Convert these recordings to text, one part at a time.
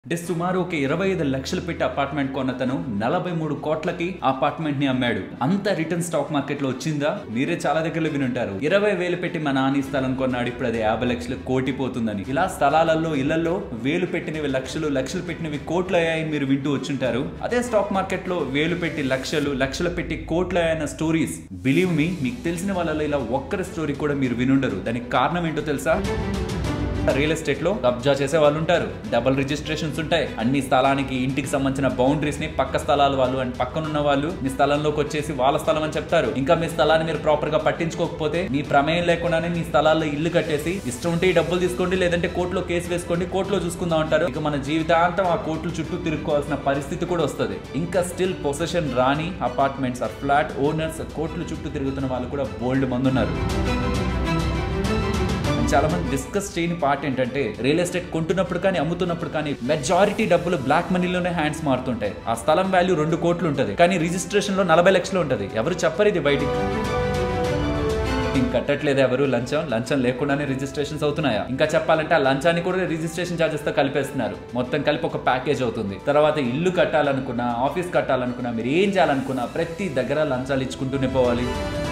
అంటే సుమారు ఒక ఇరవై ఐదు లక్షలు పెట్టి అపార్ట్మెంట్ కొన్నతను నలభై మూడు కోట్లకి అపార్ట్మెంట్ ని అమ్మాడు అంత రిటర్న్ స్టాక్ మార్కెట్ లో వచ్చిందా మీరే చాలా దగ్గరలో వినుంటారు ఇరవై వేలు పెట్టి మా నాని స్థలం కొన్నాడు ఇప్పుడు అది యాభై లక్షలు కోటి పోతుందని ఇలా స్థలాలలో ఇళ్లలో వేలు పెట్టినవి లక్షలు లక్షలు పెట్టినవి కోట్లు అయ్యాయని మీరు వింటూ వచ్చుంటారు అదే స్టాక్ మార్కెట్ లో వేలు పెట్టి లక్షలు లక్షలు పెట్టి కోట్లు అయ్యాయన్న స్టోరీస్ బిలీవ్ మీ మీకు తెలిసిన వాళ్ళలో ఇలా ఒక్కరి స్టోరీ కూడా మీరు వినుండరు దానికి కారణం ఏంటో తెలుసా రియల్ ఎస్టేట్ లో కబ్జా చేసే వాళ్ళు ఉంటారు డబుల్ రిజిస్ట్రేషన్స్ ఉంటాయి అన్ని స్థలానికి ఇంటికి సంబంధించిన బౌండరీస్ ని పక్క స్థలాల వాళ్ళు అండ్ పక్కన ఉన్న వాళ్ళు మీ స్థలంలోకి వచ్చేసి వాళ్ళ స్థలం అని చెప్తారు ఇంకా మీ స్థలాన్ని మీరు ప్రాపర్ గా పట్టించుకోకపోతే మీ ప్రమేయం లేకుండానే మీ స్థలాల్లో ఇల్లు కట్టేసి ఇష్టం ఉంటే ఈ డబ్బులు తీసుకోండి లేదంటే కోర్టులో కేసు వేసుకోండి కోర్టులో చూసుకుందాం అంటారు ఇక మన జీవితాంతం ఆ కోర్టుల చుట్టూ తిరుక్కోవాల్సిన పరిస్థితి కూడా వస్తుంది ఇంకా స్టిల్ పొసెషన్ రాని అపార్ట్మెంట్స్ ఆర్ ఫ్లాట్ ఓనర్స్ కోర్టుల చుట్టూ తిరుగుతున్న వాళ్ళు కూడా బోల్డ్ మంది ఉన్నారు చాలా మంది డిస్కస్ చేయని పార్ట్ ఏంటంటే రియల్ ఎస్టేట్ కొంటున్నప్పుడు కానీ అమ్ముతున్నప్పుడు కానీ మెజారిటీ డబ్బులు బ్లాక్ మనీలోనే హ్యాండ్స్ మారుతుంటాయి ఆ స్థలం వాల్యూ రెండు కోట్లు ఉంటుంది కానీ రిజిస్ట్రేషన్ లో నలభై లక్షలు ఉంటుంది ఎవరు చెప్పరు ఇది బయటికి ఇంక కట్టట్లేదు ఎవరు లంచం లంచం లేకుండానే రిజిస్ట్రేషన్స్ అవుతున్నాయా ఇంకా చెప్పాలంటే ఆ లంచాన్ని కూడా రిజిస్ట్రేషన్ ఛార్జెస్ తో కలిపేస్తున్నారు మొత్తం కలిపి ఒక ప్యాకేజ్ అవుతుంది తర్వాత ఇల్లు కట్టాలనుకున్నా ఆఫీస్ కట్టాలనుకున్నా మీరు ఏం చేయాలనుకున్నా ప్రతి దగ్గర లంచాలు ఇచ్చుకుంటూనే పోవాలి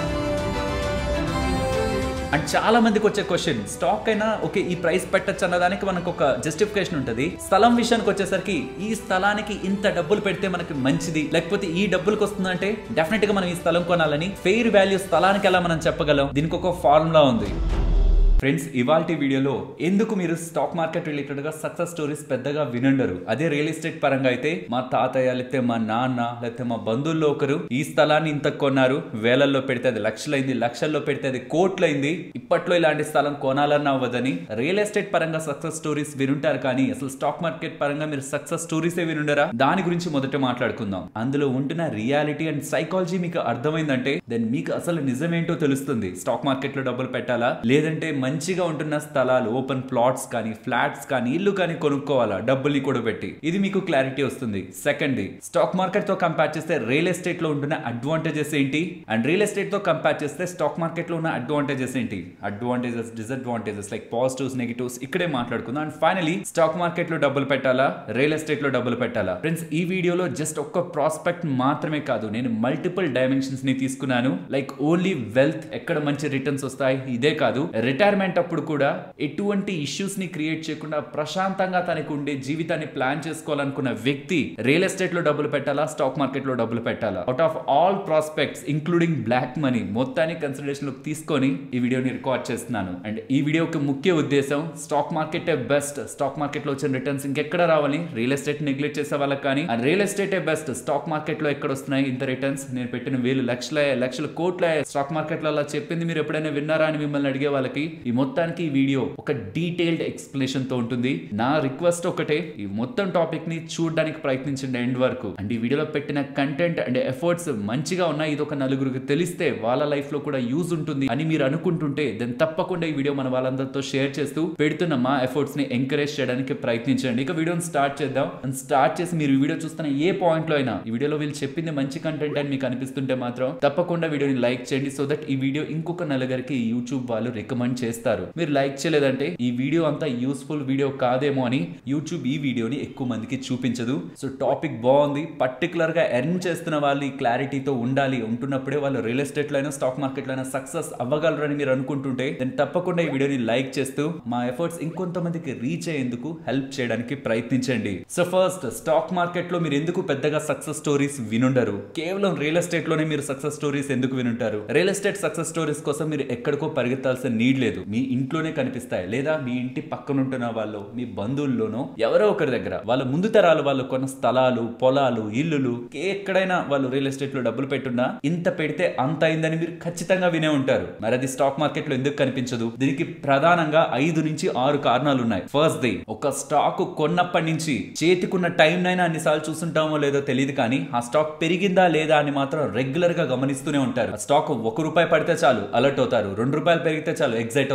అండ్ చాలా మందికి వచ్చే క్వశ్చన్ స్టాక్ అయినా ఓకే ఈ ప్రైస్ పెట్టచ్చు అన్నదానికి మనకు ఒక జస్టిఫికేషన్ ఉంటుంది స్థలం విషయానికి వచ్చేసరికి ఈ స్థలానికి ఇంత డబ్బులు పెడితే మనకి మంచిది లేకపోతే ఈ డబ్బులకు వస్తుందంటే డెఫినెట్ గా మనం ఈ స్థలం కొనాలని ఫెయిర్ వాల్యూ స్థలానికి ఎలా మనం చెప్పగలం దీనికి ఒక ఫార్ములా ఉంది ఫ్రెండ్స్ ఇవాల్టి వీడియోలో ఎందుకు మీరు స్టాక్ మార్కెట్ రిలేటెడ్ గా సక్సెస్ స్టోరీస్ పెద్దగా వినుండరు అదే రియల్ ఎస్టేట్ పరంగా అయితే మా తాతయ్య లేకపోతే మా నాన్న లేకపోతే మా బంధువుల్లో ఒకరు ఈ స్థలాన్ని ఇంత కొన్నారు వేలల్లో పెడితే అది లక్షలైంది లక్షల్లో పెడితే అది కోట్లయింది ఇప్పట్లో ఇలాంటి స్థలం కొనాలన్నా అవ్వదని రియల్ ఎస్టేట్ పరంగా సక్సెస్ స్టోరీస్ వినుంటారు కానీ అసలు స్టాక్ మార్కెట్ పరంగా మీరు సక్సెస్ స్టోరీసే వినుండరా దాని గురించి మొదట మాట్లాడుకుందాం అందులో ఉంటున్న రియాలిటీ అండ్ సైకాలజీ మీకు అర్థమైందంటే దెన్ మీకు అసలు నిజమేంటో తెలుస్తుంది స్టాక్ మార్కెట్ లో డబ్బులు పెట్టాలా లేదంటే మంచిగా ఉంటున్న స్థలాలు ఓపెన్ ప్లాట్స్ కానీ ఫ్లాట్స్ కానీ ఇల్లు కానీ కొనుక్కోవాలా డబ్బుల్ని కూడా పెట్టి ఇది మీకు క్లారిటీ వస్తుంది సెకండ్ స్టాక్ మార్కెట్ తో కంపేర్ చేస్తే రియల్ ఎస్టేట్ లో ఉంటున్న అడ్వాంటేజెస్ ఏంటి అండ్ రియల్ ఎస్టేట్ తో కంపేర్ చేస్తే స్టాక్ మార్కెట్ లో ఉన్న అడ్వాంటేజెస్ ఏంటి advantages disadvantages like positives negatives ఇక్కడే మాట్లాడుకుందాం అండ్ ఫైనలీ స్టాక్ మార్కెట్ లో డబ్బులు పెట్టాలా రియల్ ఎస్టేట్ లో డబ్బులు పెట్టాలా ఫ్రెండ్స్ ఈ వీడియోలో జస్ట్ ఒక్క ప్రాస్పెక్ట్ మాత్రమే కాదు నేను మల్టిపుల్ డైమెన్షన్స్ ని తీసుకున్నాను లైక్ ఓన్లీ వెల్త్ ఎక్కడ మంచి రిటర్న్స్ వస్తాయి ఇదే కాదు రిటైర్మెంట్ అప్పుడు కూడా ఎటువంటి ఇష్యూస్ ని క్రియేట్ చేయకుండా ప్రశాంతంగా తనకు ఉండే జీవితాన్ని ప్లాన్ చేసుకోవాలనుకున్న వ్యక్తి రియల్ ఎస్టేట్ లో డబ్బులు పెట్టాలా స్టాక్ మార్కెట్ లో డబ్బులు పెట్టాలా out of all prospects including black money మొత్తాన్ని కన్సిడరేషన్ లోకి తీసుకొని ఈ వీడియోని రికార్డ్ చేస్తున్నాను అండ్ ఈ వీడియోకి ముఖ్య ఉద్దేశం stock market best stock market లో వచ్చిన రిటర్న్స్ ఇంకెక్కడ రావాలి రియల్ ఎస్టేట్ నెగ్లెక్ట్ చేసే వాళ్ళకి కానీ real estate best stock market లో ఎక్కడ వస్తున్నాయి ఇంత రిటర్న్స్ నేను పెట్టిన వేలు లక్షల లక్షల కోట్ల స్టాక్ మార్కెట్ లో అలా చెప్పింది మీరు ఎప్పుడైనా విన్నారా అని మిమ్మల్ని అడిగే వాళ్ళకి ఈ మొత్తానికి ఈ వీడియో ఒక డీటెయిల్డ్ ఎక్స్ప్లెనేషన్ తో ఉంటుంది నా రిక్వెస్ట్ ఒకటే ఈ మొత్తం టాపిక్ ని చూడడానికి ప్రయత్నించండి ఎండ్ వరకు అండ్ ఈ వీడియోలో పెట్టిన కంటెంట్ అండ్ ఎఫర్ట్స్ మంచిగా ఉన్నాయి ఇది ఒక నలుగురికి తెలిస్తే వాళ్ళ లైఫ్ లో కూడా యూజ్ ఉంటుంది అని మీరు అనుకుంటుంటే దెన్ తప్పకుండా ఈ వీడియో మన వాళ్ళందరితో షేర్ చేస్తూ పెడుతున్న మా ఎఫర్ట్స్ ని ఎంకరేజ్ చేయడానికి ప్రయత్నించండి ఇక వీడియోని స్టార్ట్ చేద్దాం అండ్ స్టార్ట్ చేసి మీరు ఈ వీడియో చూస్తున్న ఏ పాయింట్ లో అయినా ఈ వీడియోలో వీళ్ళు చెప్పింది మంచి కంటెంట్ అని మీకు అనిపిస్తుంటే మాత్రం తప్పకుండా వీడియోని లైక్ చేయండి సో దట్ ఈ వీడియో ఇంకొక నలుగురికి యూట్యూబ్ వాళ్ళు రికమెండ్ చేస్తారు మీరు లైక్ చేయలేదంటే ఈ వీడియో అంతా యూస్ఫుల్ వీడియో కాదేమో అని యూట్యూబ్ ఈ వీడియోని ఎక్కువ మందికి చూపించదు సో టాపిక్ బాగుంది పర్టికులర్ గా ఎర్న్ చేస్తున్న వాళ్ళు ఈ క్లారిటీతో ఉండాలి ఉంటున్నప్పుడే వాళ్ళు రియల్ ఎస్టేట్ లో అయినా స్టాక్ మార్కెట్ లో అయినా సక్సెస్ అవ్వగలరని మీరు అనుకుంటుంటే దెన్ తప్పకుండా ఈ వీడియోని లైక్ చేస్తూ మా ఎఫర్ట్స్ ఇంకొంతమందికి రీచ్ అయ్యేందుకు హెల్ప్ చేయడానికి ప్రయత్నించండి సో ఫస్ట్ స్టాక్ మార్కెట్ లో మీరు ఎందుకు పెద్దగా సక్సెస్ స్టోరీస్ వినుండరు కేవలం రియల్ ఎస్టేట్ లోనే మీరు సక్సెస్ స్టోరీస్ ఎందుకు వినుంటారు రియల్ ఎస్టేట్ సక్సెస్ స్టోరీస్ కోసం మీరు ఎక్కడికో పరిగెత్తాల్సిన నీడ్ లేదు మీ ఇంట్లోనే కనిపిస్తాయి లేదా మీ ఇంటి పక్కన ఉంటున్న వాళ్ళు మీ బంధువుల్లోనో ఎవరో ఒకరి దగ్గర వాళ్ళ ముందు తరాలు వాళ్ళు కొన్న స్థలాలు పొలాలు ఇల్లులు ఎక్కడైనా వాళ్ళు రియల్ ఎస్టేట్ లో డబ్బులు పెట్టున్నా ఇంత పెడితే అంత అయిందని మీరు ఖచ్చితంగా వినే ఉంటారు మరి అది స్టాక్ మార్కెట్ లో ఎందుకు కనిపించదు దీనికి ప్రధానంగా ఐదు నుంచి ఆరు కారణాలు ఉన్నాయి ఫస్ట్ ది ఒక స్టాక్ కొన్నప్పటి నుంచి చేతికున్న టైం నైనా అన్నిసార్లు చూస్తుంటామో లేదో తెలియదు కానీ ఆ స్టాక్ పెరిగిందా లేదా అని మాత్రం రెగ్యులర్ గా గమనిస్తూనే ఉంటారు ఆ స్టాక్ ఒక రూపాయి పడితే చాలు అలర్ట్ అవుతారు రెండు రూపాయలు పెరిగితే చాలు ఎగ్జైట్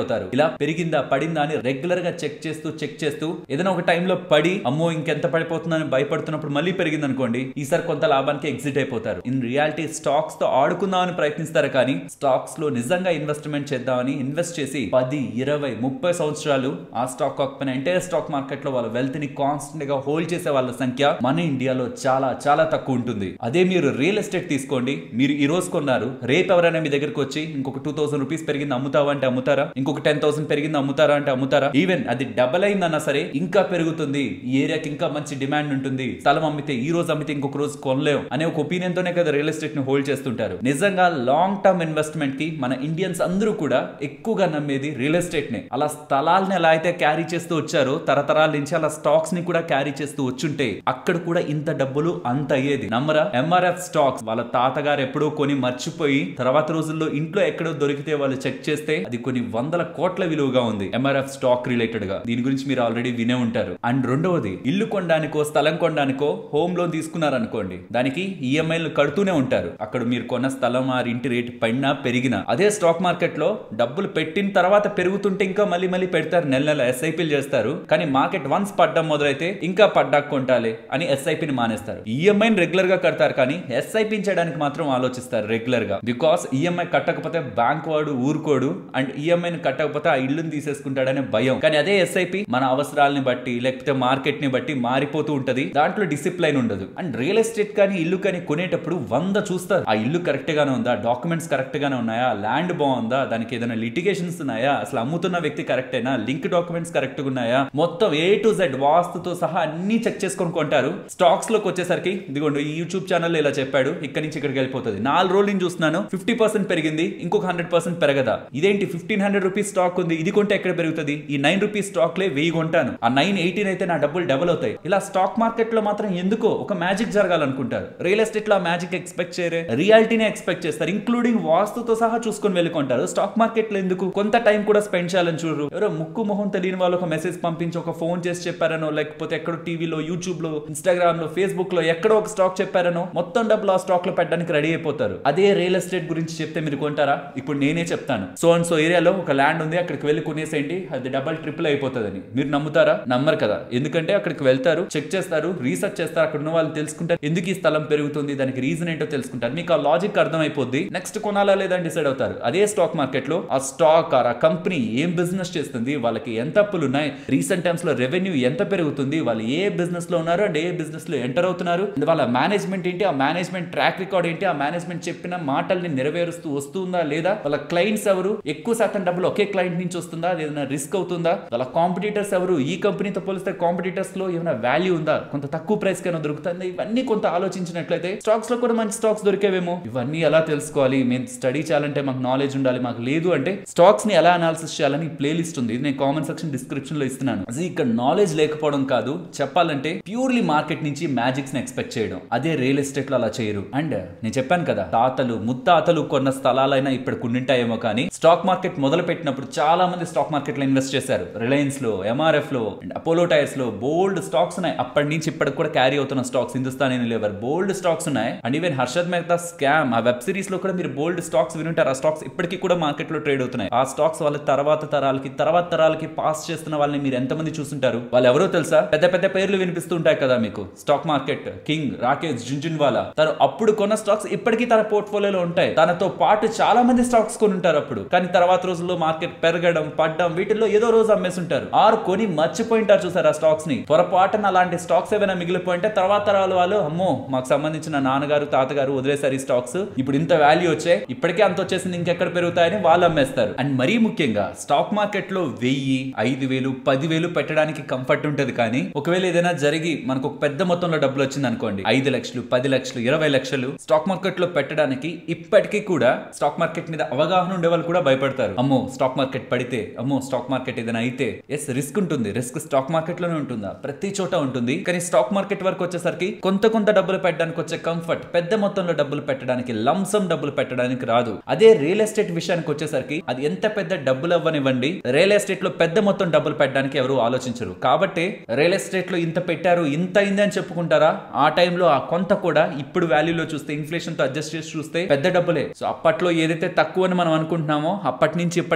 అవుతారు ఇలా పెరిగిందా పడిందా అని రెగ్యులర్ గా చెక్ చేస్తూ చెక్ చేస్తూ ఏదైనా ఒక టైంలో పడి అమ్మో ఇంకెంత పడిపోతుందని భయపడుతున్నప్పుడు మళ్ళీ పెరిగింది అనుకోండి ఈసారి కొంత లాభానికి ఎగ్జిట్ అయిపోతారు ఇన్ రియాలిటీ స్టాక్స్ తో ఆడుకుందామని ప్రయత్నిస్తారు కానీ స్టాక్స్ లో నిజంగా ఇన్వెస్ట్మెంట్ చేద్దామని ఇన్వెస్ట్ చేసి పది ఇరవై ముప్పై సంవత్సరాలు ఆ స్టాక్ కాకపోయినా ఎంటైర్ స్టాక్ మార్కెట్ లో వాళ్ళ వెల్త్ ని కాన్స్టెంట్ గా హోల్డ్ చేసే వాళ్ళ సంఖ్య మన ఇండియాలో చాలా చాలా తక్కువ ఉంటుంది అదే మీరు రియల్ ఎస్టేట్ తీసుకోండి మీరు ఈ రోజు కొన్నారు రేపు ఎవరైనా మీ దగ్గరకు వచ్చి ఇంకొక టూ థౌసండ్ రూపీస్ పెరిగింది అమ్ముతావా అంటే అమ్ముతారా ఇంకొక టెన్ థౌసండ్ పెరిగింది అమ్ముతారా అంటే అమ్ముతారా ఈవెన్ అది డబల్ అయిందన్నా సరే ఇంకా పెరుగుతుంది ఈ ఏరియాకి ఇంకా మంచి డిమాండ్ ఉంటుంది స్థలం అమ్మితే ఈ రోజు అమ్మితే ఇంకొక రోజు కొనలేం అనే ఒక ఒపీనియన్ తోనే కదా రియల్ ఎస్టేట్ ని హోల్డ్ చేస్తుంటారు నిజంగా లాంగ్ టర్మ్ ఇన్వెస్ట్మెంట్ కి మన ఇండియన్స్ అందరూ కూడా ఎక్కువగా నమ్మేది రియల్ ఎస్టేట్ ని అలా స్థలాల్ని ఎలా అయితే క్యారీ చేస్తూ వచ్చారో తరతరాల నుంచి అలా స్టాక్స్ ని కూడా క్యారీ చేస్తూ వచ్చుంటే అక్కడ కూడా ఇంత డబ్బులు అంత అయ్యేది నమ్మరా ఎంఆర్ఎఫ్ స్టాక్స్ వాళ్ళ తాతగారు ఎప్పుడో కొని మర్చిపోయి తర్వాత రోజుల్లో ఇంట్లో ఎక్కడో దొరికితే వాళ్ళు చెక్ చేస్తే అది కొన్ని వందల కోట్ల విలువగా ఉంది ఎంఆర్ఎఫ్ స్టాక్ రిలేటెడ్ గా దీని గురించి మీరు ఆల్రెడీ వినే ఉంటారు అండ్ రెండవది ఇల్లు కొనడానికో స్థలం కొనడానికో హోమ్ లోన్ తీసుకున్నారనుకోండి దానికి ఈఎంఐలు కడుతూనే ఉంటారు అక్కడ మీరు కొన్న స్థలం ఆ ఇంటి రేట్ పడినా పెరిగినా అదే స్టాక్ మార్కెట్ లో డబ్బులు పెట్టిన తర్వాత పెరుగుతుంటే ఇంకా మళ్ళీ మళ్ళీ పెడతారు నెల నెల ఎస్ఐపీలు చేస్తారు కానీ మార్కెట్ వన్స్ పడ్డం మొదలైతే ఇంకా పడ్డాక కొంటాలి అని ఎస్ఐపిని మానేస్తారు ఈఎంఐని రెగ్యులర్ గా కడతారు కానీ ఎస్ఐపి చేయడానికి మాత్రం ఆలోచిస్తారు రెగ్యులర్ గా బికాస్ ఈఎంఐ కట్టకపోతే బ్యాంక్ వాడు ఊరుకోడు అండ్ ఈఎంఐని కట్టకపోతే ఆ ఇల్లుని తీసేసుకుంటాడనే భయం కానీ అదే ఎస్ఐపి మన అవసరాలని బట్టి లేకపోతే మార్కెట్ ని బట్టి మారిపోతూ ఉంటది దాంట్లో డిసిప్లైన్ ఉండదు అండ్ రియల్ ఎస్టేట్ కానీ ఇల్లు కానీ కొనేటప్పుడు వంద చూస్తారు ఆ ఇల్లు కరెక్ట్ గానే ఉందా డాక్యుమెంట్స్ కరెక్ట్ గానే ఉన్నాయా ల్యాండ్ బాగుందా దానికి ఏదైనా లిటిగేషన్స్ ఉన్నాయా అసలు అమ్ముతున్న వ్యక్తి కరెక్టేనా లింక్ డాక్యుమెంట్స్ కరెక్ట్ గా ఉన్నాయా మొత్తం ఏ టు జెడ్ వాస్తుతో సహా అన్ని చెక్ చేసుకొని కొంటారు స్టాక్స్ లోకి వచ్చేసరికి ఇదిగోండి ఈ యూట్యూబ్ ఛానల్ ఇలా చెప్పాడు ఇక్కడ నుంచి ఇక్కడికి వెళ్ళిపోతుంది నాలుగు రోజులు నేను చూస్తున్నాను ఫిఫ్టీ పర్సెంట్ పెరిగింది ఇంకొక హండ్రెడ్ పర్సెంట్ పెరగదా ఇదేంటి ఫిఫ్టీన్ హండ్రెడ్ రూపీస్ స్టాక్ ఉంది ఇది కొంటే ఎక్కడ పెరుగుతుంది ఈ నైన్ రూపీస్ స్టాక్ లే వెయ్యి కొంటాను ఆ నైన్ ఎయిటీన్ అయితే నా డబ్బులు డబుల్ అవుతాయి ఇలా స్టాక్ మార్కెట్ లో మాత్రం ఎందుకో ఒక మ్యాజిక్ జరగాలనుకుంటారు రియల్ ఎస్టేట్ లో మ్యాజిక్ ఎక్స్పెక్ట్ చేయరే రియాలిటీనే ఎక్స్పెక్ట్ చేస్తారు ఇంక్లూడింగ్ వాస్తుతో సహా చూసుకొని వెళ్ళుకుంటారు స్టాక్ మార్కెట్ లో ఎందుకు కొంత టైం కూడా స్పెండ్ చేయాలని చూడరు ఎవరో ముక్కు మొహం తెలియని వాళ్ళు ఒక మెసేజ్ పంపించి ఒక ఫోన్ చేసి చెప్పారనో లేకపోతే ఎక్కడో టీవీలో యూట్యూబ్ లో ఇన్స్టాగ్రామ్ లో ఫేస్బుక్ లో ఎక్కడో ఒక స్టాక్ చెప్పారనో మొత్తం డబ్బులు ఆ స్టాక్ లో పెట్టడానికి రెడీ అయిపోతారు అదే రియల్ ఎస్టేట్ గురించి చెప్తే మీరు కొంటారా ఇప్పుడు నేనే చెప్తాను సో అండ్ సో ఏరియాలో ఒక ల్యాండ్ ఉంది అక్కడికి వెళ్ళి కొనేసేయండి అది డబల్ ట్రిపుల్ అయిపోతుందని మీరు నమ్ముతారా నమ్మరు కదా ఎందుకంటే అక్కడికి వెళ్తారు చెక్ చేస్తారు రీసెర్చ్ చేస్తారు అక్కడ ఉన్న వాళ్ళు తెలుసుకుంటారు ఎందుకు ఈ స్థలం పెరుగుతుంది దానికి రీజన్ ఏంటో తెలుసుకుంటారు మీకు ఆ లాజిక్ అర్థమైపోద్ది నెక్స్ట్ కొనాలా లేదా అని డిసైడ్ అవుతారు అదే స్టాక్ మార్కెట్ లో ఆ స్టాక్ ఆర్ ఆ కంపెనీ ఏం బిజినెస్ చేస్తుంది వాళ్ళకి ఎంత అప్పులు ఉన్నాయి రీసెంట్ టైమ్స్ లో రెవెన్యూ ఎంత పెరుగుతుంది వాళ్ళు ఏ బిజినెస్ లో ఉన్నారు అండ్ ఏ బిజినెస్ లో ఎంటర్ అవుతున్నారు and వాళ్ళ మేనేజ్మెంట్ ఏంటి ఆ మేనేజ్మెంట్ ట్రాక్ రికార్డ్ ఏంటి ఆ మేనేజ్మెంట్ చెప్పిన మాటల్ని నెరవేరుస్తూ వస్తుందా లేదా వాళ్ళ క్లయింట్స్ ఎవరు ఎక్కువ శాతం డబ్బులు ఒకే క్లయింట్ నుంచి వస్తుందా ఏదైనా రిస్క్ అవుతుందా వాళ్ళ కాంపిటీటర్స్ ఎవరు ఈ కంపెనీతో పోలిస్తే కాంపిటీటర్స్ లో ఏమైనా వాల్యూ ఉందా కొంత తక్కువ ప్రైస్ కైనా దొరుకుతుంది ఇవన్నీ కొంత ఆలోచించినట్లయితే స్టాక్స్ లో కూడా మంచి స్టాక్స్ దొరికేవేమో ఇవన్నీ ఎలా తెలుసుకోవాలి మేము స్టడీ చేయాలంటే మాకు నాలెడ్జ్ ఉండాలి మాకు లేదు అంటే స్టాక్స్ ని ఎలా అనాలిసిస్ చేయాలని ప్లే లిస్ట్ ఉంది ఇది నేను కామెంట్ సెక్షన్ డిస్క్రిప్షన్ లో ఇస్తున్నాను అది ఇక్కడ నాలెడ్జ్ లేకపోవడం కాదు చెప్పాలంటే ప్యూర్లీ మార్కెట్ నుంచి మ్యాజిక్స్ ని ఎక్స్పెక్ట్ చేయడం అదే రియల్ ఎస్టేట్ లో అలా చేయరు అండ్ నేను చెప్పాను కదా తాతలు ముత్తాతలు కొన్న స్థలాలైనా ఇప్పుడు కొన్నింటాయేమో కానీ స్టాక్ మార్కెట్ మొదలు పెట్టినప్పుడు చాలా మంది స్టాక్ మార్కెట్ లో ఇన్వెస్ట్ చేశారు రిలయన్స్ లో ఎంఆర్ఎఫ్ లో అండ్ అపోలో టైర్స్ లో బోల్డ్ స్టాక్స్ ఉన్నాయి అప్పటి నుంచి ఇప్పటికి కూడా క్యారీ అవుతున్న stocks Hindustan Lever bold stocks ఉన్నాయి and even Harshad Mehta scam ఆ వెబ్ సిరీస్ లో కూడా మీరు బోల్డ్ స్టాక్స్ వినుంటారు ఆ స్టాక్స్ ఇప్పటికీ కూడా మార్కెట్ లో ట్రేడ్ అవుతున్నాయి ఆ స్టాక్స్ వాళ్ళ తర్వాత తరాలకి తర్వాత తరాలకి పాస్ చేస్తున్న వాళ్ళని మీరు ఎంతమంది చూస్తుంటారు వాళ్ళు ఎవరో తెలుసా పెద్ద పెద్ద పేర్లు వినిపిస్తుంటాయి కదా మీకు stock market king Rakesh Jhunjhunwala తను అప్పుడు కొన్న స్టాక్స్ ఇప్పటికీ తన పోర్ట్ఫోలియోలో ఉంటాయి తనతో పాటు చాలా మంది స్టాక్స్ కొని ఉంటారు అప్పుడు కానీ తర్వాత రోజుల్లో మార్కెట్ పెరగడం పడ్డం వీటిల్లో ఏదో రోజు అమ్మేస్తుంటారు ఆరు కొని మర్చిపోయింటారు చూసారు ఆ స్టాక్స్ ని పొరపాటున అలాంటి స్టాక్స్ ఏమైనా మిగిలిపోయింటే తర్వాత తరాల వాళ్ళు అమ్మో మాకు సంబంధించిన నాన్నగారు తాతగారు వదిలేసారు ఈ స్టాక్స్ ఇప్పుడు ఇంత వాల్యూ వచ్చాయి ఇప్పటికే అంత వచ్చేసింది ఇంకెక్కడ పెరుగుతాయని వాళ్ళు అమ్మేస్తారు అండ్ మరీ ముఖ్యంగా స్టాక్ మార్కెట్ లో వెయ్యి ఐదు వేలు పదివేలు పెట్టడానికి కంఫర్ట్ ఉంటది కానీ ఒకవేళ ఏదైనా జరిగి మనకు ఒక పెద్ద మొత్తంలో డబ్బులు వచ్చింది అనుకోండి ఐదు లక్షలు పది లక్షలు ఇరవై లక్షలు స్టాక్ మార్కెట్ లో పెట్టడానికి ఇప్పటికీ కూడా స్టాక్ మార్కెట్ మీద అవగాహన ఉండే వాళ్ళు కూడా భయపడతారు అమ్మో స్టాక్ మార్కెట్ పడితే అమ్మో స్టాక్ మార్కెట్ ఏదైనా అయితే ఎస్ రిస్క్ ఉంటుంది రిస్క్ స్టాక్ మార్కెట్ లోనే ఉంటుందా ప్రతి చోట ఉంటుంది కానీ స్టాక్ మార్కెట్ వరకు వచ్చేసరికి కొంత కొంత డబ్బులు పెట్టడానికి వచ్చే కంఫర్ట్ పెద్ద మొత్తంలో డబ్బులు పెట్టడానికి లంసం డబ్బులు పెట్టడానికి రాదు అదే రియల్ ఎస్టేట్ విషయానికి వచ్చేసరికి అది ఎంత పెద్ద డబ్బులు అవ్వనివ్వండి రియల్ ఎస్టేట్ లో పెద్ద మొత్తం డబ్బులు పెట్టడానికి ఎవరు ఆలోచించరు కాబట్టి రియల్ ఎస్టేట్ లో ఇంత పెట్టారు ఇంత అయింది అని చెప్పుకుంటారా ఆ టైంలో ఆ కొంత కూడా ఇప్పుడు వాల్యూలో చూస్తే ఇన్ఫ్లేషన్ తో అడ్జస్ట్ చేసి చూస్తే పెద్ద డబ్బులే సో అప్పట్లో ఏదైతే తక్కువ అని మనం అనుకుంటున్నామో అప్పటి నుంచి ఇప్పటికి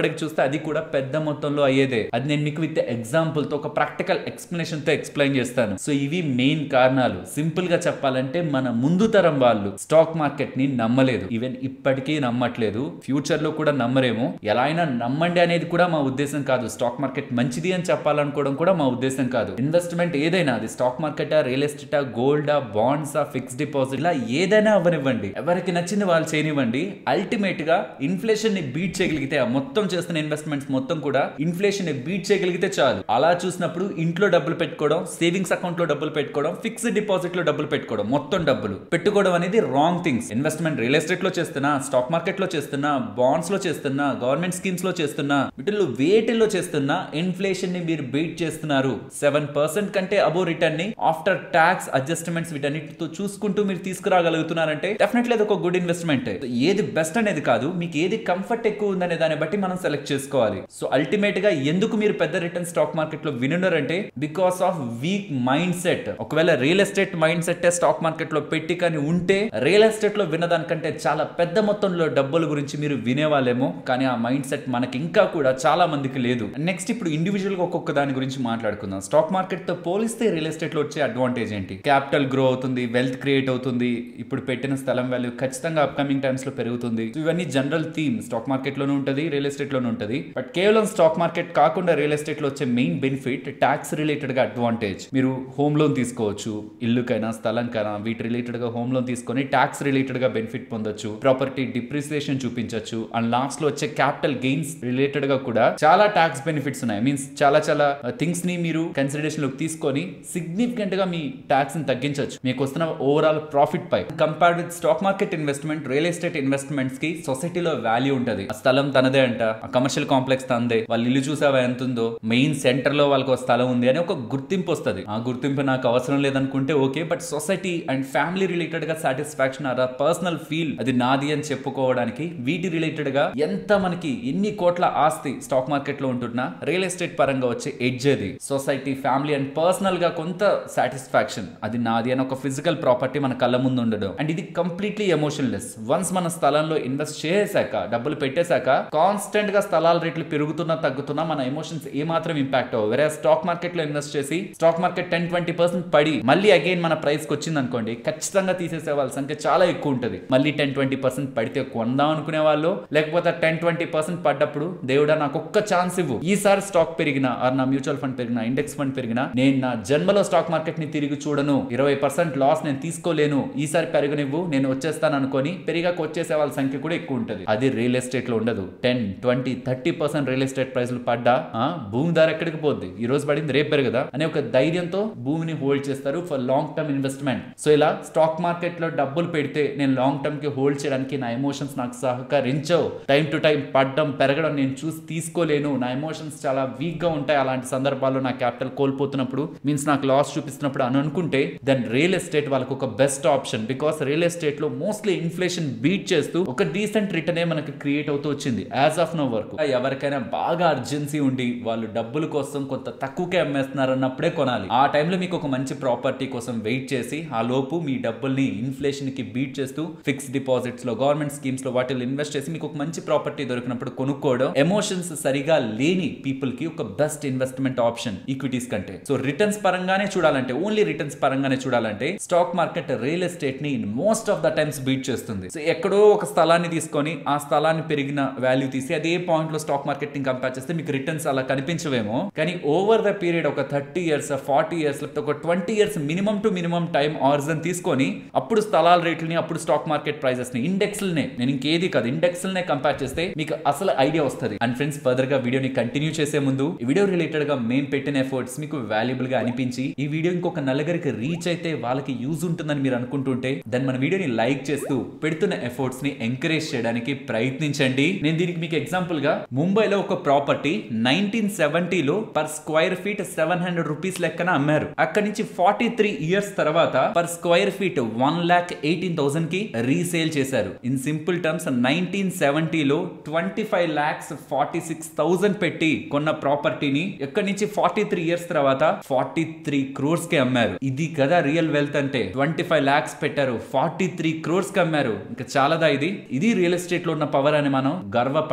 ఇప్పటికి చూస్తే అది కూడా పెద్ద మొత్తంలో అయ్యేదే అది నేను మీకు విత్ ఎగ్జాంపుల్ తో ఒక ప్రాక్టికల్ ఎక్స్ప్లెనేషన్ తో ఎక్స్ప్లెయిన్ చేస్తాను సో ఇవి మెయిన్ కారణాలు సింపుల్ గా చెప్పాలంటే మన ముందు తరం వాళ్ళు స్టాక్ మార్కెట్ ని నమ్మలేదు ఈవెన్ ఇప్పటికీ నమ్మట్లేదు ఫ్యూచర్ లో కూడా నమ్మరేమో ఎలా అయినా నమ్మండి అనేది కూడా మా ఉద్దేశం కాదు స్టాక్ మార్కెట్ మంచిది అని చెప్పాలనుకోవడం కూడా మా ఉద్దేశం కాదు ఇన్వెస్ట్మెంట్ ఏదైనా అది స్టాక్ మార్కెటా రియల్ ఎస్టేటా గోల్డా బాండ్సా ఫిక్స్డ్ డిపాజిట్ ఇలా ఏదైనా అవ్వనివ్వండి ఎవరికి నచ్చింది వాళ్ళు చేయనివ్వండి అల్టిమేట్ గా ఇన్ఫ్లేషన్ ని బీట్ చేయగలిగితే ఆ మొత్తం చేస్తున్న ఇన్వెస్ట్మెంట్స్ మొత్తం కూడా ఇన్ఫ్లేషన్ ని బీట్ చేయగలిగితే చాలు అలా చూసినప్పుడు ఇంట్లో డబ్బులు పెట్టుకోవడం సేవింగ్స్ అకౌంట్ లో డబ్బులు పెట్టుకోవడం ఫిక్స్డ్ డిపాజిట్ లో డబ్బులు పెట్టుకోవడం మొత్తం డబ్బులు పెట్టుకోవడం అనేది wrong things investment real estate లో చేస్తున్నా స్టాక్ మార్కెట్ లో చేస్తున్నా బాండ్స్ లో చేస్తున్నా గవర్నమెంట్ స్కీమ్స్ లో చేస్తున్నా వీటిల్లో వేటిల్లో చేస్తున్నా ఇన్ఫ్లేషన్ ని మీరు బీట్ చేస్తున్నారు సెవెన్ పర్సెంట్ కంటే అబో రిటర్న్ ని ఆఫ్టర్ ట్యాక్స్ అడ్జస్ట్మెంట్స్ వీటన్నిటితో చూసుకుంటూ మీరు తీసుకురాగలుగుతున్నారంటే డెఫినెట్లీ అది ఒక గుడ్ ఇన్వెస్ట్మెంట్ ఏది బెస్ట్ అనేది కాదు మీకు ఏది కంఫర్ట్ ఎక్కువ ఉందనే దాన్ని బట్టి మనం సెలెక్ట్ చేసుకోవాలి సో అల్టిమేట్ గా ఎందుకు మీరు పెద్ద రిటర్న్ స్టాక్ మార్కెట్ లో వినున్నారంటే because of weak mind set ఒకవేళ real estate mind set stock market లో పెట్టి కానీ ఉంటే రియల్ ఎస్టేట్ లో వినదానికంటే చాలా పెద్ద మొత్తంలో డబ్బుల గురించి మీరు వినేవాళ్ళేమో కానీ ఆ మైండ్ సెట్ మనకి ఇంకా కూడా చాలా మందికి లేదు నెక్స్ట్ ఇప్పుడు ఇండివిజువల్ గా ఒక్కొక్క దాని గురించి మాట్లాడుకుందాం స్టాక్ మార్కెట్ తో పోలిస్తే రియల్ ఎస్టేట్ లో వచ్చే అడ్వాంటేజ్ ఏంటి క్యాపిటల్ గ్రో అవుతుంది వెల్త్ క్రియేట్ అవుతుంది ఇప్పుడు పెట్టిన స్థలం వాల్యూ ఖచ్చితంగా అప్కమింగ్ టైమ్స్ లో పెరుగుతుంది So ఇవన్నీ జనరల్ థీమ్ స్టాక్ మార్కెట్ లోనే ఉంటుంది రియల్ ఎస్టేట్ లోనే ఉంటుంది బట్ కేవలం స్టాక్ మార్కెట్ కాకుండా రియల్ ఎస్టేట్ లో వచ్చే మెయిన్ బెనిఫిట్ ట్యాక్స్ రిలేటెడ్ గా అడ్వాంటేజ్ మీరు హోమ్ లోన్ తీసుకోవచ్చు ఇల్లుకైనా స్థలంకైనా వీటి రిలేటెడ్ గా హోమ్ లోన్ తీసుకొని ట్యాక్స్ రిలేటెడ్ గా బెనిఫిట్ పొందొచ్చు ప్రాపర్టీ డిప్రిసియేషన్ చూపించవచ్చు అండ్ లాస్ట్ లో వచ్చే క్యాపిటల్ గెయిన్స్ రిలేటెడ్ గా కూడా చాలా ట్యాక్స్ బెనిఫిట్స్ ఉన్నాయి మీన్స్ చాలా చాలా థింగ్స్ ని మీరు కన్సిడరేషన్ లోకి తీసుకొని సిగ్నిఫికెంట్ గా మీ ట్యాక్స్ ని తగ్గించవచ్చు మీకు వస్తున్న ఓవరాల్ ప్రాఫిట్ పై compared with stock market investment real estate investments కి సొసైటీలో వాల్యూ ఉంటది ఆ స్థలం తనదే అంట ఆ కమర్షియల్ కాంప్లెక్స్ తనదే వాళ్ళ ఇల్లు చూసావా ఎంత ఉందో మెయిన్ సెంటర్ లో వాళ్ళకి ఒక స్థలం ఉంది అని ఒక గుర్తింపు వస్తుంది ఆ గుర్తింపు నాకు అవసరం లేదనుకుంటే okay but society and family related గా సాటిస్ఫాక్షన్ అలా పర్సనల్ ఫీల్ అది నాది అని చెప్పుకోవడానికి వీటి రిలేటెడ్ గా ఎంత మనకి ఎన్ని కోట్ల ఆస్తి స్టాక్ మార్కెట్ లో ఉంటున్నా రియల్ ఎస్టేట్ పరంగా వచ్చే ఎడ్జ్ అది సొసైటీ ఫ్యామిలీ అండ్ పర్సనల్ గా కొంత సాటిస్ఫాక్షన్ అది నాది అని ఒక ఫిజికల్ ప్రాపర్టీ మన కళ్ళ ముందు ఉండడం అండ్ ఇది కంప్లీట్లీ ఎమోషన్లెస్ వన్స్ మన స్థలంలో ఇన్వెస్ట్ చేసాక డబ్బులు పెట్టేశాక కాన్స్టెంట్ గా స్థలాల రేట్లు పెరుగుతున్నా తగ్గుతున్నా మన ఎమోషన్స్ ఏ మాత్రం ఇంపాక్ట్ అవ్వవు వేరే స్టాక్ మార్కెట్ లో ఇన్వెస్ట్ చేసి stock market ten twenty percent పడి మళ్ళీ అగైన్ మన ప్రైస్ కి వచ్చింది అనుకోండి ఖచ్చితంగా తీసేసే వాళ్ళ సంఖ్య చాలా ఎక్కువ ఉంటుంది మళ్ళీ టెన్ ట్వంటీ పర్సెంట్ పడితే కొందాం అనుకునే వాళ్ళు లేకపోతే టెన్ ట్వంటీ పర్సెంట్ పడ్డప్పుడు దేవుడా నాకు ఒక్క ఛాన్స్ ఇవ్వు ఈసారి స్టాక్ పెరిగినా ఆర్ నా మ్యూచువల్ ఫండ్ పెరిగినా ఇండెక్స్ ఫండ్ పెరిగినా నేను నా జన్మలో స్టాక్ మార్కెట్ ని తిరిగి చూడను ఇరవై పర్సెంట్ లాస్ నేను తీసుకోలేను ఈసారి పెరగనివ్వు నేను వచ్చేస్తాను అనుకొని పెరిగాక వచ్చేసే వాళ్ళ సంఖ్య కూడా ఎక్కువ ఉంటుంది అది రియల్ ఎస్టేట్ లో ఉండదు ten twenty thirty percent real estate ప్రైస్లు పడ్డా ఆ, భూమి ధర ఎక్కడికి పోద్ది ఈ రోజు పడింది రేపు పెరగదా అనే ఒక ధైర్యంతో భూమిని హోల్డ్ చేస్తారు for long term investment so ఇలా స్టాక్ మార్కెట్ లో డబ్బులు పెడితే నేను లాంగ్ టర్మ్ కి హోల్డ్ చేయడానికి నా ఎమోషన్స్ నాకు సహకరించవు టైం టు టైం పడ్డం పెరగడం నేను చూసి తీసుకోలేను నా ఎమోషన్స్ చాలా వీక్ గా ఉంటాయి అలాంటి సందర్భాల్లో నా క్యాపిటల్ కోల్పోతున్నప్పుడు మీన్స్ నాకు లాస్ చూపిస్తున్నప్పుడు అని అనుకుంటే దెన్ రియల్ ఎస్టేట్ వాళ్ళకి ఒక best option because real estate లో మోస్ట్లీ ఇన్ఫ్లేషన్ బీట్ చేస్తూ ఒక డీసెంట్ రిటర్న్ మనకి క్రియేట్ అవుతూ వచ్చింది యాజ్ ఆఫ్ నో వర్క్ ఎవరికైనా బాగా అర్జెన్సీ ఉండి వాళ్ళు డబ్బుల కోసం కొంత తక్కువకే అమ్మేస్తున్నారు అన్నప్పుడే కొనాలి ఆ టైంలో మీకు ఒక మంచి ప్రాపర్టీ కోసం వెయిట్ చేసి ఆ లోపు మీ డబ్బుల్ని ఇన్ఫ్లేషన్ కి బీట్ చేస్తూ ఫిక్స్ డిపాజిట్స్ లో గవర్నమెంట్ స్కీమ్స్ లో వాటిలో ఇన్వెస్ట్ చేసి మీకు ఒక మంచి ప్రాపర్టీ దొరికినప్పుడు కొనుక్కోవడం ఎమోషన్స్ సరిగా లేని పీపుల్ కి ఒక బెస్ట్ ఇన్వెస్ట్మెంట్ ఆప్షన్ ఈక్విటీస్ కంటే సో రిటర్న్స్ పరంగానే చూడాలంటే ఓన్లీ రిటర్న్స్ పరంగానే చూడాలంటే స్టాక్ మార్కెట్ రియల్ ఎస్టేట్ ని most of the times beat చేస్తుంది సో ఎక్కడో ఒక స్థలాన్ని తీసుకొని ఆ స్థలాన్ని పెరిగిన వాల్యూ తీసి అదే పాయింట్ లో స్టాక్ మార్కెట్ ని కంపేర్ చేస్తే మీకు రిటర్న్స్ అలా కనిపించవేమో కానీ ఓవర్ ద పీరియడ్ ఒక థర్టీ ఇయర్స్ ఫార్టీ ఇయర్స్ లేకపోతే ఒక twenty years minimum to minimum time ఆర్జన్ తీసుకొని అప్పుడు స్థలాల రేట్లని అప్పుడు స్టాక్ మార్కెట్ ప్రైజెస్ ని ఇండెక్స్ నే నేను ఇంకేది కాదు ఇండెక్స్ నే కంపేర్ చేస్తే మీకు అసలు ఐడియా వస్తుంది అండ్ ఫ్రెండ్స్ ఫర్దర్ గా వీడియోని కంటిన్యూ చేసే ముందు ఈ వీడియో రిలేటెడ్ గా మేము పెట్టిన ఎఫర్ట్స్ మీకు వాల్యుబుల్ గా అనిపించి ఈ వీడియో ఇంకొక నలుగురికి రీచ్ అయితే వాళ్ళకి యూజ్ ఉంటుందని మీరు అనుకుంటుంటే దాన్ని మన వీడియోని లైక్ చేస్తూ పెడుతున్న ఎఫర్ట్స్ ని ఎంకరేజ్ చేయడానికి ప్రయత్నించండి నేను దీనికి మీకు ఎగ్జాంపుల్ గా ముంబైలో ఒక ప్రాపర్టీ నైన్టీన్ సెవెంటీలో per square feet seven hundred rupees లెక్కన అమ్మారు అక్కడి నుంచి ఫార్టీ త్రీ ఇయర్స్ తర్వాత per square feet one lakh eighteen thousand కి రీసేల్ చేశారు ఇన్ సింపుల్ టర్మ్స్ నైన్టీన్ సెవెంటీలో twenty five lakhs forty six thousand పెట్టి కొన్న ప్రాపర్టీని ఎక్కడి నుంచి ఫార్టీ త్రీ ఇయర్స్ తర్వాత ఫార్టీ త్రీ క్రోర్స్ కి అమ్మారు ఇది కదా రియల్ వెల్త్ అంటే ట్వంటీ ఫైవ్ లాక్స్ పెట్టారు ఫార్టీ త్రీ క్రోర్స్ కి అమ్మారు ఇంకా చాలాదా ఇది ఇది రియల్ ఎస్టేట్ లో ఉన్న పవర్ అని మనం గర్వపడే ముందు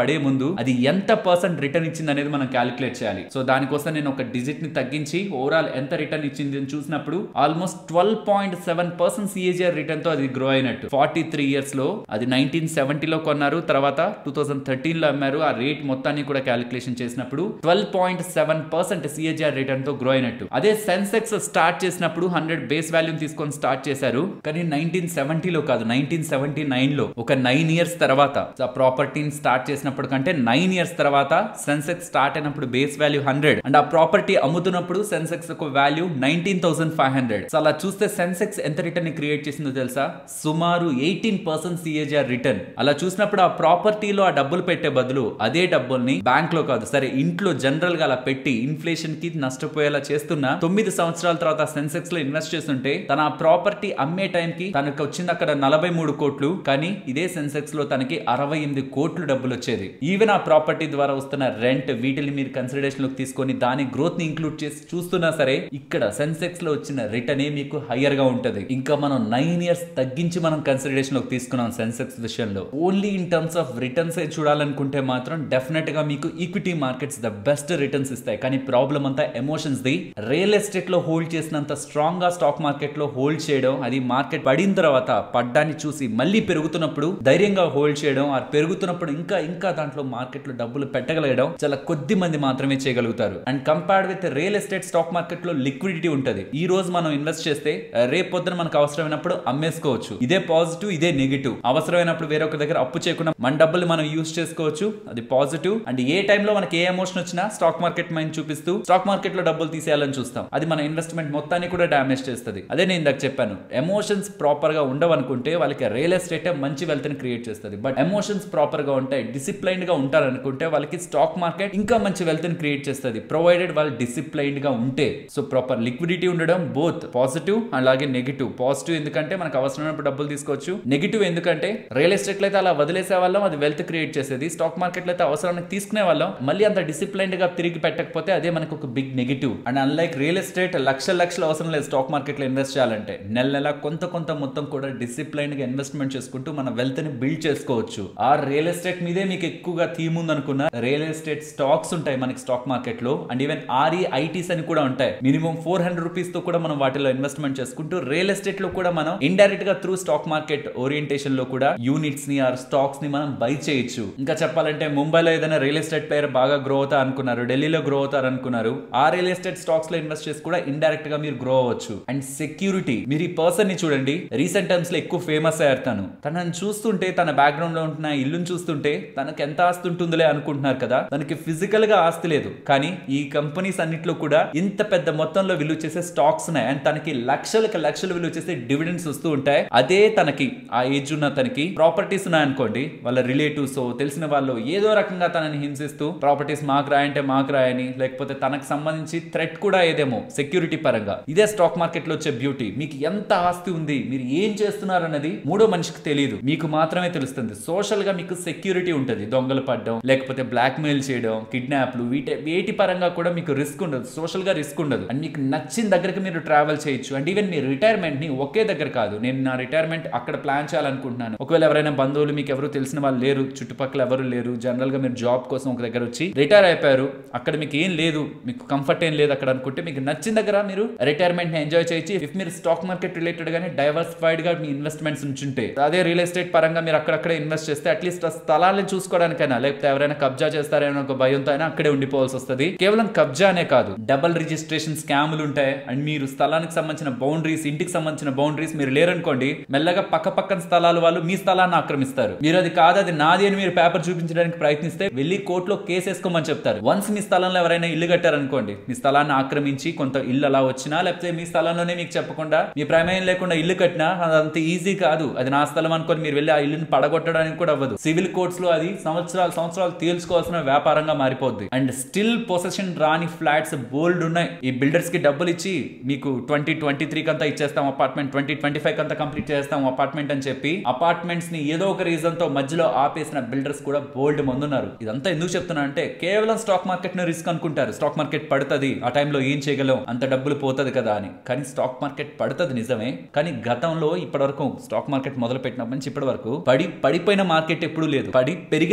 ముందు అది ఎంత పర్సెంట్ రిటర్న్ ఇచ్చింది అనేది మనం క్యాలిక్యులేట్ చేయాలి సో దానికోసం నేను ఒక డిజిట్ ని తగ్గించి ఓవరాల్ ఎంత రిటర్న్ ఇచ్చింది అని చూసినప్పుడు almost twelve point seven percent CAGR return తో అది గ్రో అయినట్టు ఫార్టీ త్రీ ఇయర్స్ లో అది నైన్టీన్ సెవెంటీలో కొన్నారు తర్వాత టూ థౌసండ్ థర్టీన్ లో అమ్మారు ఆ రేట్ మొత్తాన్ని కూడా క్యాలిక్యులేషన్ చేసినప్పుడు twelve point seven percent CAGR return తో గ్రో అయినట్టు అదే సెన్సెక్స్ స్టార్ట్ చేసినప్పుడు హండ్రెడ్ బేస్ వాల్యూ తీసుకొని స్టార్ట్ చేశారు కానీ నైన్టీన్ సెవెంటీలో కాదు నైన్టీన్ సెవెంటీ నైన్ లో ఒక నైన్ ఇయర్స్ తర్వాత ఆ ప్రాపర్టీని స్టార్ట్ చేసినప్పుడు కంటే నైన్ ఇయర్స్ తర్వాత సెన్సెక్స్ స్టార్ట్ అయినప్పుడు బేస్ వాల్యూ హండ్రెడ్ అండ్ ఆ ప్రాపర్టీ అమ్ముతున్నప్పుడు సెన్సెక్స్ ఒక value nineteen thousand five hundred so అలా చూస్తే సెన్సెక్స్ ఎంత రిటర్న్ క్రియేట్ చేసిందో తెలుసా సుమారు ఎయిటీన్ పర్సెంట్ సిఏజిఆర్ రిటర్న్ అలా చూసినప్పుడు ఆ ప్రాపర్టీలో ఆ డబ్బులు పెట్టే బదులు అదే డబ్బుల్ని బ్యాంక్ లో కాదు సరే ఇంట్లో జనరల్ గా అలా పెట్టి ఇన్ఫ్లేషన్ కి నష్టపోయేలా చేస్తున్న తొమ్మిది సంవత్సరాల తర్వాత సెన్సెక్స్ లో ఇన్వెస్ట్ చేస్తుంటే తన ఆ ప్రాపర్టీ అమ్మే టైం కి తనకు వచ్చింది అక్కడ నలభై మూడు కోట్లు కానీ ఇదే సెన్సెక్స్ లో తనకి అరవై ఎనిమిది కోట్లు డబ్బులు వచ్చేది ఈవెన్ ఆ ప్రాపర్టీ ద్వారా వస్తున్న రెంట్ వీటిని మీరు కన్సిడరేషన్ లోకి తీసుకొని దాని గ్రోత్ ని ఇంక్లూడ్ చేసి చూస్తున్నా సరే ఇక్కడ సెన్సెక్స్ లో వచ్చిన రిటర్న్ మీకు హయ్యర్ గా ఉంటది ఇంకా మనం నైన్ ఇయర్స్ తగ్గించి మనం కన్సిడరేషన్ లోకి తీసుకున్నాం సెన్సెక్స్ విషయంలో only in terms of returns చూడాలనుకుంటే మాత్రం డెఫినెట్ గా మీకు equity markets the best returns ఇస్తాయి కానీ ప్రాబ్లం అంతా ఎమోషన్స్ ది రియల్ ఎస్టేట్ లో హోల్డ్ చేసినంత స్ట్రాంగ్ గా స్టాక్ మార్కెట్ లో హోల్డ్ చేయడం అది మార్కెట్ పడిన తర్వాత పడ్డాన్ని చూసి మళ్ళీ పెరుగుతున్నప్పుడు ధైర్యంగా హోల్డ్ చేయడం ఆ పెరుగుతున్నప్పుడు ఇంకా ఇంకా దాంట్లో మార్కెట్ లో డబ్బులు పెట్టగలగడం చాలా కొద్ది మంది మాత్రమే చేయగలుగుతారు and compared with real estate stock market లో లిక్విడిటీ ఉంటది ఈ రోజు మనం ఇన్వెస్ట్ చేస్తే రేపు పొద్దున మనకు అవసరమైనప్పుడు అమ్మేసుకోవచ్చు ఇదే పాజిటివ్ ఇదే నెగిటివ్ అవసరమైనప్పుడు వేరొక దగ్గర అప్పు చేయకుండా మన డబ్బులు మనం యూస్ చేసుకోవచ్చు అది పాజిటివ్ అండ్ ఏ టైంలో మనకి ఏ ఎమోషన్ వచ్చినా స్టాక్ మార్కెట్ మైండ్ చూపిస్తూ స్టాక్ మార్కెట్ లో డబ్బులు తీసేయాలని చూస్తాం అది మన ఇన్వెస్ట్మెంట్ మొత్తాన్ని కూడా డామేజ్ చేస్తుంది అదే నేను ఇందాక చెప్పాను ఎమోషన్స్ ప్రాపర్ గా ఉండవనుకుంటే వాళ్ళకి రియల్ ఎస్టేట్ మంచి వెల్త్ ని క్రియేట్ చేస్తుంది బట్ ఎమోషన్స్ ప్రాపర్ గా ఉంటాయి డిసిప్లైన్డ్ గా ఉంటారనుకుంటే వాళ్ళకి స్టాక్ మార్కెట్ ఇంకా మంచి వెల్త్ ని క్రియేట్ చేస్తుంది ప్రొవైడెడ్ వాళ్ళు డిసిప్లైన్డ్ గా ఉంటే సో ప్రాపర్ లిక్విడిటీ ఉండడం బోత్ పాజిటివ్ అలాగే నెగిటివ్ పాజిటివ్ ఎందుకంటే మనకు అవసరమైనప్పుడు డబ్బులు తీసుకోవచ్చు నెగిటివ్ ఎందుకంటే రియల్ ఎస్టేట్ లో అయితే అలా వదిలేసే వాళ్ళం అది వెల్త్ క్రియేట్ చేసేది స్టాక్ మార్కెట్ లో అయితే అవసరానికి తీసుకునే వాళ్ళం మళ్ళీ అంత డిసిప్లైన్డ్ గా తిరిగి పెట్టకపోతే అదే మనకు ఒక big negative and unlike real estate లక్షల లక్షలు అవసరం లేదు స్టాక్ మార్కెట్ లో ఇన్వెస్ట్ చేయాలంటే నెల నెల కొంత కొంత మొత్తం కూడా డిసిప్లైన్ గా ఇన్వెస్ట్మెంట్ చేసుకుంటూ మన వెల్త్ ని బిల్డ్ చేసుకోవచ్చు ఆ రియల్ ఎస్టేట్ మీదే మీకు ఎక్కువగా థీమ్ ఉంది అనుకున్న రియల్ ఎస్టేట్ స్టాక్స్ ఉంటాయి మనకి స్టాక్ మార్కెట్ లో అండ్ ఈవెన్ ఆర్ఈ ఐటీస్ అని కూడా ఉంటాయి మినిమం ఫోర్ హండ్రెడ్ రూపీస్ తో కూడా మనం వాటిలో ఇన్వెస్ట్మెంట్ చేసుకుంటూ రియల్ ఎస్టేట్ లో కూడా మనం ఇండైరెక్ట్ గా త్రూ స్టాక్ మార్కెట్ ఓరియంటేషన్ లో కూడా యూనిట్స్ ని ఆర్ స్టాక్స్ ని మనం బై చేయొచ్చు ఇంకా చెప్పాలంటే ముంబైలో ఏదైనా రియల్ ఎస్టేట్ ప్లేయర్ బాగా గ్రో అవుతా అనుకున్నారు ఢిల్లీలో గ్రో అవుతారు అనుకున్నారు ఆ రియల్ ఎస్టేట్ స్టాక్స్ లో ఇన్వెస్ట్ చేసి కూడా ఇండైరెక్ట్ గా మీరు గ్రో అవ్వచ్చు అండ్ సెక్యూరిటీ మీరు ఈ పర్సన్ ని చూడండి రీసెంట్ టైమ్స్ లో ఎక్కువ ఫేమస్ అయ్యారు తను తనని చూస్తుంటే తన బ్యాక్గ్రౌండ్ లో ఉంటున్న ఇల్లుని చూస్తుంటే తనకి ఎంత ఆస్తి ఉంటుందిలే అనుకుంటున్నారు కదా తనకి ఫిజికల్ గా ఆస్తి లేదు కానీ ఈ కంపెనీస్ అన్నిట్లో కూడా ఇంత పెద్ద మొత్తంలో విలువ చేసే స్టాక్స్ ఉన్నాయి అండ్ తనకి లక్షలకు లక్షలు విలువ చేసే డివిడెండ్స్ వస్తూ ఉంటాయి అదే తనకి ఆ ఏజ్ ఉన్న తనకి ప్రాపర్టీస్ ఉన్నాయనుకోండి వాళ్ళ రిలేటివ్స్ తెలిసిన వాళ్ళు ఏదో రకంగా తనని హింసిస్తూ ప్రాపర్టీస్ మాకు రాయంటే మాకు రాయని లేకపోతే తనకు సంబంధించి థ్రెట్ కూడా ఏదేమో సెక్యూరిటీ పరంగా ఇదే స్టాక్ మార్కెట్ లో వచ్చే బ్యూటీ మీకు ఎంత ఆస్తి ఉంది మీరు ఏం చేస్తున్నారు అన్నది మూడో మనిషికి తెలియదు మీకు మాత్రమే తెలుస్తుంది సోషల్ గా మీకు సెక్యూరిటీ ఉంటుంది దొంగలు పడడం లేకపోతే బ్లాక్ మెయిల్ చేయడం కిడ్నాప్లు వీటి వేటి పరంగా కూడా మీకు రిస్క్ ఉండదు సోషల్ గా రిస్క్ ఉండదు అండ్ మీకు నచ్చిన దగ్గరికి మీరు ట్రావెల్ చేయొచ్చు అండ్ ఈవెన్ మీ రిటైర్మెంట్ ని ఒకే దగ్గర కాదు నేను నా రిటైర్మెంట్ అక్కడ ప్లాన్ చేయాలనుకుంటున్నాను ఒకవేళ ఎవరైనా బంధువులు మీకు ఎవరు తెలిసిన వాళ్ళు లేరు చుట్టుపక్కల ఎవరు లేరు జనరల్ గా మీరు జాబ్ కోసం ఒక దగ్గర వచ్చి రిటైర్ అయిపోయారు అక్కడ మీకు ఏం లేదు మీకు కంఫర్ట్ ఏం లేదు అక్కడ అనుకుంటే మీకు నచ్చిన దగ్గర మీరు రిటైర్మెంట్ ని ఎంజాయ్ చేయొచ్చు ఇఫ్ మీరు స్టాక్ మార్కెట్ రిలేటెడ్ గానే డైవర్సిఫైడ్ గా మీ ఇన్వెస్ట్మెంట్స్ ఉంచుంటే అదే రియల్ ఎస్టేట్ పరంగా మీరు అక్కడక్కడే ఇన్వెస్ట్ చేస్తే అట్లీస్ట్ ఆ స్థలాన్ని చూసుకోవడానికైనా లేకపోతే ఎవరైనా కబ్జా చేస్తారేమో ఒక భయంతో అయినా అక్కడే ఉండిపోవాల్సి వస్తుంది కేవలం కబ్జా అనే కాదు డబల్ రిజిస్ట్రేషన్ స్కాములు ఉంటాయి అండ్ మీరు స్థలానికి సంబంధించిన బౌండరీస్ ఇంటికి సంబంధించిన బౌండరీస్ మీరు లేరనుకోండి మెల్లగా పక్క పక్కన స్థలాల వాళ్ళు మీ స్థలాన్ని ఆక్రమిస్తారు మీరు అది కాదు అది నాది అని మీరు పేపర్ చూపించడానికి ప్రయత్నిస్తే వెళ్ళి కోర్టులో కేసు వేసుకోమని చెప్తారు వన్స్ మీ స్థలంలో ఎవరైనా ఇల్లు కట్టారనుకోండి మీ స్థలాన్ని ఆక్రమించి కొంత ఇల్లు అలా వచ్చినా లేకపోతే మీ స్థలంలోనే మీకు చెప్పకుండా మీ ప్రమేయం లేకుండా ఇల్లు కట్టినా అదంత ఈజీ కాదు అది నా స్థలం అనుకొని మీరు వెళ్ళి ఆ ఇల్లుని పడగొట్టడానికి కూడా అవ్వదు సివిల్ కోర్ట్స్ లో అది సంవత్సరాలు సంవత్సరాలు తేల్చుకోవాల్సిన వ్యాపారంగా మారిపోద్ది అండ్ స్టిల్ పొసెషన్ రాని ఫ్లాట్స్ బోల్డ్ ఉన్నాయి ఈ బిల్డర్స్ కి డబ్బులు ఇచ్చి మీకు ట్వంటీ ట్వంటీ త్రీ కంతా ఇచ్చేస్తాం అపార్ట్మెంట్ ట్వంటీ ట్వంటీ ఫైవ్ కంతా కంప్లీట్ చేస్తాం అపార్ట్మెంట్ అని చెప్పి అపార్ట్మెంట్స్ ని ఏదో ఒక రీజన్ తో మధ్యలో ఆపేసిన బిల్డర్స్ కూడా బోల్డ్ మంది ఉన్నారు ఇదంతా ఎందుకు చెప్తున్నా అంటే కేవలం స్టాక్ మార్కెట్ ని రిస్క్ అనుకుంటారు స్టాక్ మార్కెట్ పడుతుంది ఆ టైంలో ఏం చేయగలం అంత డబ్బులు పోతుంది కదా అని కానీ స్టాక్ మార్కెట్ పడుతుంది నిజమే కానీ గతంలో ఇప్పటి వరకు స్టాక్ మార్కెట్ మొదలు పెట్టినప్పటి నుంచి ఇప్పటి వరకు పడి పడిపోయిన మార్కెట్ ఎప్పుడు లేదు పడి పెరిగిన మార్కెట్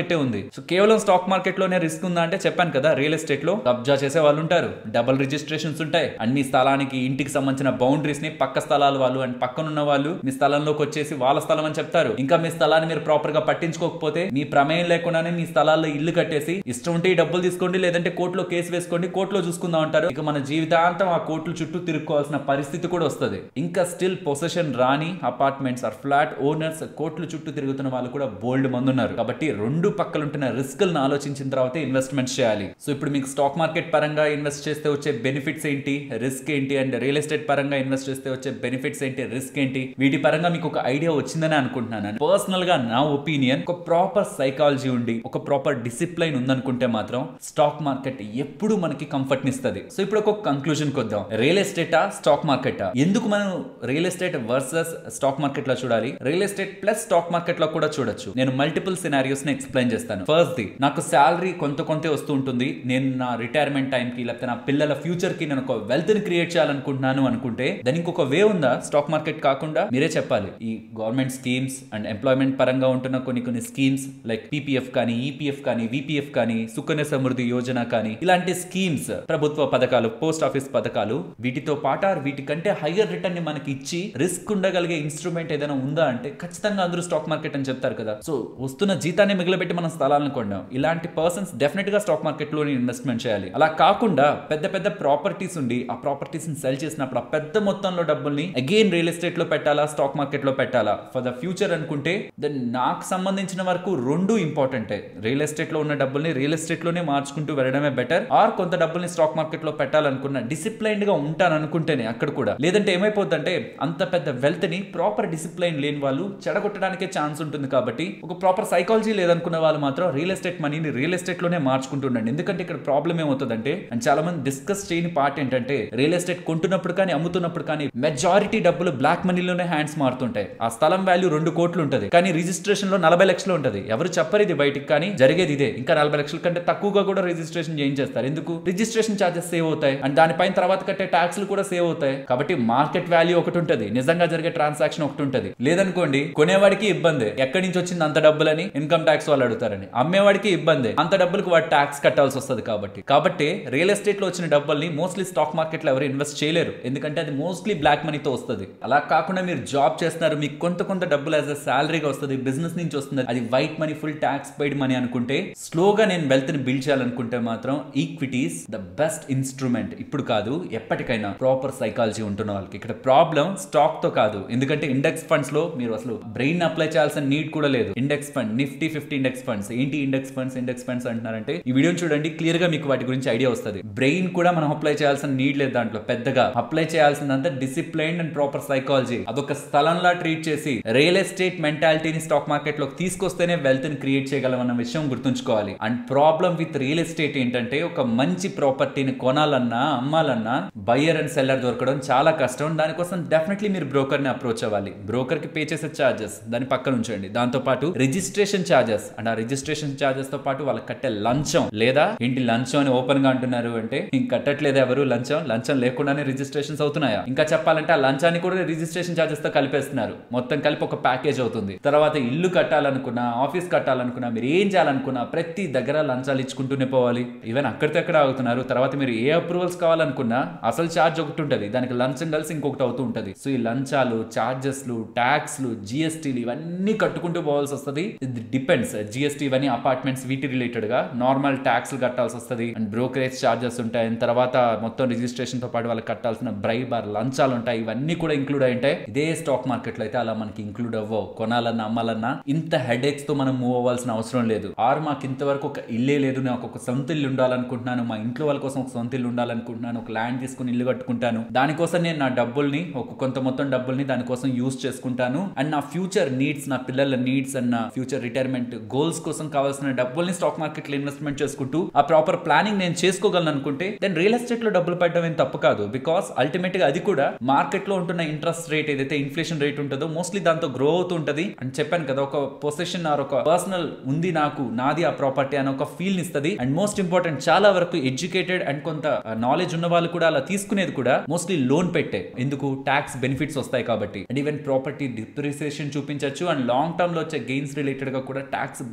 మార్కెటే ఉంది సో కేవలం స్టాక్ మార్కెట్ లోనే రిస్క్ ఉందా అంటే చెప్పాను కదా రియల్ ఎస్టేట్ లో కబ్జా చేసే వాళ్ళు ఉంటారు డబుల్ రిజిస్ట్రేషన్స్ ఉంటాయి అన్ని స్థలానికి ఇంటికి సంబంధించిన బౌండరీస్ ని పక్క స్థలాల వాళ్ళు అండ్ పక్కన ఉన్న వాళ్ళు మీ స్థలంలోకి వచ్చేసి వాళ్ళ స్థలం అని చెప్తారు ఇంకా మీ స్థలాన్ని మీరు ప్రాపర్ గా పట్టించుకోకపోతే మీ ప్రమేయం లేకుండానే మీ స్థలాల్లో ఇల్లు కట్టేసి ఇష్టం ఉంటే ఈ డబ్బులు తీసుకోండి లేదంటే కోర్టులో కేసు వేసుకోండి కోర్టులో చూసుకుందాం అంటారు ఇక మన జీవితాంతం ఆ కోర్టుల చుట్టూ తిరుక్కోవాల్సిన పరిస్థితి కూడా వస్తుంది ఇంకా స్టిల్ పొసెషన్ రాని అపార్ట్మెంట్స్ ఆర్ ఫ్లాట్ ఓనర్స్ కోర్టుల చుట్టూ తిరుగుతున్న వాళ్ళు కూడా బోల్డ్ మంది ఉన్నారు కాబట్టి రెండు పక్కల ఉంటున్న రిస్క్లను ఆలోచించిన తర్వాత ఇన్వెస్ట్మెంట్స్ చేయాలి సో ఇప్పుడు మీకు స్టాక్ మార్కెట్ పరంగా ఇన్వెస్ట్ చేస్తే వచ్చే బెనిఫిట్స్ ఏంటి రిస్క్ ఏంటి అండ్ రియల్ ఎస్టేట్ పరంగా ఇన్వెస్ట్ చేస్తే వచ్చే బెనిఫిట్స్ ఏంటి రిస్క్ ఏంటి వీటి పరంగా మీకు ఒక ఐడియా వచ్చిందని అనుకుంటున్నాను పర్సనల్ గా నా ఒపీనియన్ ఒక ప్రాపర్ సైకాలజీ ఉండి ఒక ప్రాపర్ డిసిప్లైన్ ఉందనుకుంటే మాత్రం స్టాక్ మార్కెట్ ఎప్పుడు మనకి కంఫర్ట్ నిస్తుంది సో ఇప్పుడు ఒక కంక్లూజన్ కొద్దాం రియల్ ఎస్టేటా స్టాక్ మార్కెటా ఎందుకు మనం real estate versus stock market లో చూడాలి real estate plus stock market లో కూడా చూడొచ్చు నేను మల్టిపుల్ సినారియోస్ ని ఎక్స్ప్లెయిన్ చేస్తాను ఫస్ట్ ది నాకు శాలరీ కొంత కొంత వస్తూ ఉంటుంది నేను నా రిటైర్మెంట్ టైం కి లేకపోతే నా పిల్లల ఫ్యూచర్ కి నేను ఒక వెల్త్ ని క్రియేట్ చేయాలనుకుంటున్నాను అనుకుంటే దానికి ఇంకొక వే ఉందా స్టాక్ మార్కెట్ కాకుండా మీరే చెప్పాలి ఈ గవర్నమెంట్ స్కీమ్స్ అండ్ ఎంప్లాయ్మెంట్ పరంగా ఉంటున్న కొన్ని కొన్ని స్కీమ్స్ లైక్ పీపీఎఫ్ కానీ ఈపీఎఫ్ కానీ విపిఎఫ్ కానీ సుకన్య సమృద్ధి యోజన కానీ ఇలాంటి స్కీమ్స్ ప్రభుత్వ పథకాలు పోస్ట్ ఆఫీస్ పథకాలు వీటితో పాటు వీటికంటే హయ్యర్ రిటర్న్ ని మనకి ఇచ్చి రిస్క్ ఉండగలిగే ఇన్స్ట్రుమెంట్ ఏదైనా ఉందా అంటే ఖచ్చితంగా అందరూ స్టాక్ మార్కెట్ అని చెప్తారు కదా సో వస్తున్న జీతాన్ని మిగిలిపెట్టి మనం స్థలాలను కొన్నాం ఇలాంటి పర్సన్స్ డెఫినెట్ గా స్టాక్ మార్కెట్ లో ఇన్వెస్ట్మెంట్ చేయాలి అలా కాకుండా పెద్ద పెద్ద ప్రాపర్టీస్ ఉండి ఆ ప్రాపర్టీస్ ని సెల్ చేసినప్పుడు ఆ పెద్ద మొత్తంలో డబ్బుల్ని అగైన్ రియల్ ఎస్టేట్ లో పెట్టాలా స్టాక్ మార్కెట్ లో పెట్టాలా ఫర్ ద ఫ్యూచర్ అనుకుంటే దెన్ నాకు సంబంధించిన వరకు రెండు ఇంపార్టెంటే రియల్ ఎస్టేట్ లో ఉన్న డబ్బుల్ని రియల్ ఎస్టేట్ లోనే మార్చుకుంటూ వెళ్ళడమే బెటర్ ఆర్ కొంత డబ్బుల్ని స్టాక్ మార్కెట్ లో పెట్టాలనుకున్న డిసిప్లైన్డ్ గా ఉంటాను అనుకుంటేనే అక్కడ కూడా లేదంటే ఏమైపోద్దంటే అంత పెద్ద వెల్త్ ని ప్రాపర్ డిసిప్లైన్ లేని వాళ్ళు చెడగొట్టడానికే ఛాన్స్ ఉంటుంది కాబట్టి ఒక ప్రాపర్ సైకాలజీ లేదనుకున్న వాళ్ళు మాత్రం రియల్ ఎస్టేట్ మనీని రియల్ ఎస్టేట్ లోనే మార్చుకుంటుండండి ఎందుకంటే ఇక్కడ ప్రాబ్లం ఏమవుతుందంటే అండ్ చాలా మంది డిస్కస్ చేయని పార్ట్ ఏంటంటే రియల్ ఎస్టేట్ కొంటున్నప్పుడు కానీ అమ్ముతున్నప్పుడు కానీ మెజారిటీ డబ్బులు బ్లాక్ మనీలోనే హ్యాండ్స్ మారుతుంటాయి ఆ స్థలం వాల్యూ రెండు కోట్లు ఉంటుంది కానీ రిజిస్ట్రేషన్ లో నలభై లక్షలు ఉంటుంది ఎవరు చెప్పరు ఇది బయటికి కానీ జరిగేది ఇదే ఇంకా నలభై లక్షల కంటే తక్కువగా కూడా రిజిస్ట్రేషన్ చేయించేస్తారు ఎందుకు రిజిస్ట్రేషన్ ఛార్జెస్ సేవ్ అవుతాయి అండ్ దానిపైన తర్వాత కట్టే ట్యాక్స్లు కూడా సేవ్ అవుతాయి కాబట్టి మార్కెట్ వాల్యూ ఒకటి ఉంటుంది నిజంగా జరిగే ట్రాన్సాక్షన్ ఒకటి ఉంటుంది లేదనుకోండి కొనేవాడికి ఇబ్బంది ఎక్కడి నుంచి వచ్చింది అంత డబ్బులని ఇన్కమ్ ట్యాక్స్ వాళ్ళు అడుగుతారని అమ్మేవాడికి ఇబ్బంది అంత డబ్బులకు వాడు ట్యాక్స్ కట్టాల్సి వస్తుంది కాబట్టి కాబట్టి రియల్ ఎస్టేట్ లో వచ్చిన డబ్బుల్ని మోస్ట్లీ స్టాక్ మార్కెట్ లో ఎవరు ఇన్వెస్ట్ చేయలేరు ఎందుకంటే అది మోస్ట్లీ బ్లాక్ మనీతో వస్తుంది అలా కాకుండా మీరు జాబ్ చేస్తున్నారు మీకు కొంత కొంత డబ్బులు యాజ్ అ శాలరీగా వస్తుంది బిజినెస్ నుంచి వస్తుంది అది white money full tax paid money అనుకుంటే స్లోగా నేను వెల్త్ ని బిల్డ్ చేయాలనుకుంటే మాత్రం ఈక్విటీస్ ద బెస్ట్ ఇన్స్ట్రుమెంట్ ఇప్పుడు కాదు ఎప్పటికైనా ప్రాపర్ సైకాలజీ ఉంటున్న వాళ్ళకి ఇక్కడ ప్రాబ్లం స్టాక్ తో కాదు ఎందుకంటే ఇండెక్స్ ఫండ్స్ లో మీరు అసలు బ్రెయిన్ అప్లై చేయాల్సిన నీడ్ కూడా లేదు index fund Nifty fifty index funds ఏంటి ఇండెక్స్ ఫండ్స్ ఇండెక్స్ ఫండ్స్ అంటున్నారంటే ఈ వీడియో చూడండి క్లియర్ గా మీకు వాటి గురించి ఐడియా వస్తుంది బ్రెయిన్ కూడా మనం అప్లై చేయాల్సిన నీడ్ లేదు దాంట్లో పెద్దగా అప్లై చేయాల్సిందంతా డిసిప్లైన్ అండ్ ప్రాపర్ సైకాలజీ అదొక స్థలంలా ట్రీట్ చేసి రియల్ ఎస్టేట్ మెంటాలిటీని స్టాక్ మార్కెట్ లోకి తీసుకొస్తేనే వెల్త్ ని క్రియేట్ చేయగలం అన్న విషయం గుర్తుంచుకోవాలి and problem with real estate ఏంటంటే ఒక మంచి ప్రాపర్టీని కొనాలన్నా అమ్మాలన్నా బయ్యర్ అండ్ సెల్లర్ దొరకడం చాలా కష్టం దానికోసం డెఫినెట్లీ మీరు బ్రోకర్ ని అప్రోచ్ అవ్వాలి బ్రోకర్ కి పే చేసే చార్జెస్ దాని పక్కన ఉంచండి దాంతో పాటు రిజిస్ట్రేషన్ చార్జెస్ అండ్ ఆ రిజిస్ట్రేషన్ చార్జెస్ తో పాటు వాళ్ళకి కట్టే లంచం లేదా ఏంటి లంచం అని ఓపెన్ గా అంటున్నారు అంటే ఇంక కట్టట్లేదు ఎవరు లంచం లంచం లేకుండానే రిజిస్ట్రేషన్స్ అవుతున్నాయా ఇంకా చెప్పాలంటే ఆ లంచాన్ని కూడా రిజిస్ట్రేషన్ చార్జెస్ తో కలిపేస్తున్నారు మొత్తం కలిపి ఒక ప్యాకేజ్ అవుతుంది తర్వాత ఇల్లు కట్టాలనుకున్నా ఆఫీస్ కట్టాలనుకున్నా మీరు ఏం చేయాలనుకున్నా ప్రతి దగ్గర లంచాలు ఇచ్చుకుంటూనే పోవాలి ఈవెన్ అక్కడితో ఎక్కడ ఆగుతున్నారు తర్వాత మీరు ఏ అప్రూవల్స్ కావాలనుకున్నా అసలు ఛార్జ్ ఒకటి ఉంటుంది దానికి లంచం కలిసి ఇంకొకటి అవుతూ ఉంటుంది సో ఈ లంచాలు చార్జెస్లు ట్యాక్స్లు జిఎస్టీలు ఇవన్నీ కట్టుకుంటూ పోవాల్సి వస్తుంది ఇది డిపెండ్స్ జిఎస్టీ ఇవన్నీ అపార్ట్మెంట్స్ వీటి రిలేటెడ్ గా నార్మల్ ట్యాక్స్ కట్టాల్సి వస్తుంది అండ్ బ్రోకరేజ్ చార్జెస్ ఉంటాయి అండ్ తర్వాత మొత్తం రిజిస్ట్రేషన్ తో పాటు వాళ్ళకి కట్టాల్సిన బ్రైబ్ ఆర్ లంచాలు ఉంటాయి ఇవన్నీ కూడా ఇంక్లూడ్ అయి ఉంటాయి ఇదే స్టాక్ మార్కెట్ లో అయితే అలా మనకి ఇంక్లూడ్ అవ్వవు కొనాలన్నా అమ్మాలన్నా ఇంత హెడేక్స్ తో మనం మూవ్ అవ్వాల్సిన అవసరం లేదు ఆర్ మాకు ఇంతవరకు ఒక ఇల్లే లేదు నాకు ఒక సొంత ఇల్లు ఉండాలనుకుంటున్నాను మా ఇంట్లో వాళ్ళ కోసం ఒక సొంత ఇల్లు ఉండాలనుకుంటున్నాను ఒక ల్యాండ్ తీసుకుని ఇల్లు కట్టుకుంటాను దానికోసం నేను నా డబ్బుల్ని ఒక కొంత మొత్తం డబ్బుల్ని దానికోసం యూస్ చేసుకుంటాను అండ్ నా ఫ్యూచర్ నీడ్స్ నా పిల్లల నీడ్స్ అండ్ నా ఫ్యూచర్ రిటైర్మెంట్ గోల్స్ కోసం కావాల్సిన డబ్బుల్ని స్టాక్ మార్కెట్ లో ఇన్వెస్ట్మెంట్ చేసుకుంటూ ఆ ప్రాపర్ ప్లానింగ్ నేను చేసుకోగలను అనుకుంటే దెన్ రియల్ ఎస్టేట్ లో డబ్బులు పెట్టడం ఏం తప్పు కాదు బికాస్ అల్టిమేట్ గా అది కూడా మార్కెట్ లో ఉంటున్న ఇంట్రెస్ట్ రేట్ ఏదైతే ఇన్ఫ్లేషన్ రేట్ ఉంటుందో మోస్ట్లీ దాంతో గ్రో అవుతూ ఉంటది అని చెప్పాను కదా ఒక పొజిషన్ ఆర్ ఒక పర్సనల్ ఉంది నాకు నాది ఆ ప్రాపర్టీ అని ఒక ఫీల్ ఇస్తుంది అండ్ మోస్ట్ ఇంపార్టెంట్ చాలా వరకు ఎడ్యుకేటెడ్ అండ్ కొంత నాలెడ్జ్ ఉన్న వాళ్ళు కూడా అలా తీసుకునేది కూడా మోస్ట్లీ లోన్ పెట్టే ఎందుకు ట్యాక్స్ బెనిఫిట్స్ వస్తాయి కాబట్టి అండ్ ఈవెన్ ప్రాపర్టీ డిప్రిసియేషన్ చూపించవచ్చు అండ్ లాంగ్ టర్మ్ లో వచ్చే గెయిన్స్ రిలేటెడ్ గా కూడా ట్యాక్స్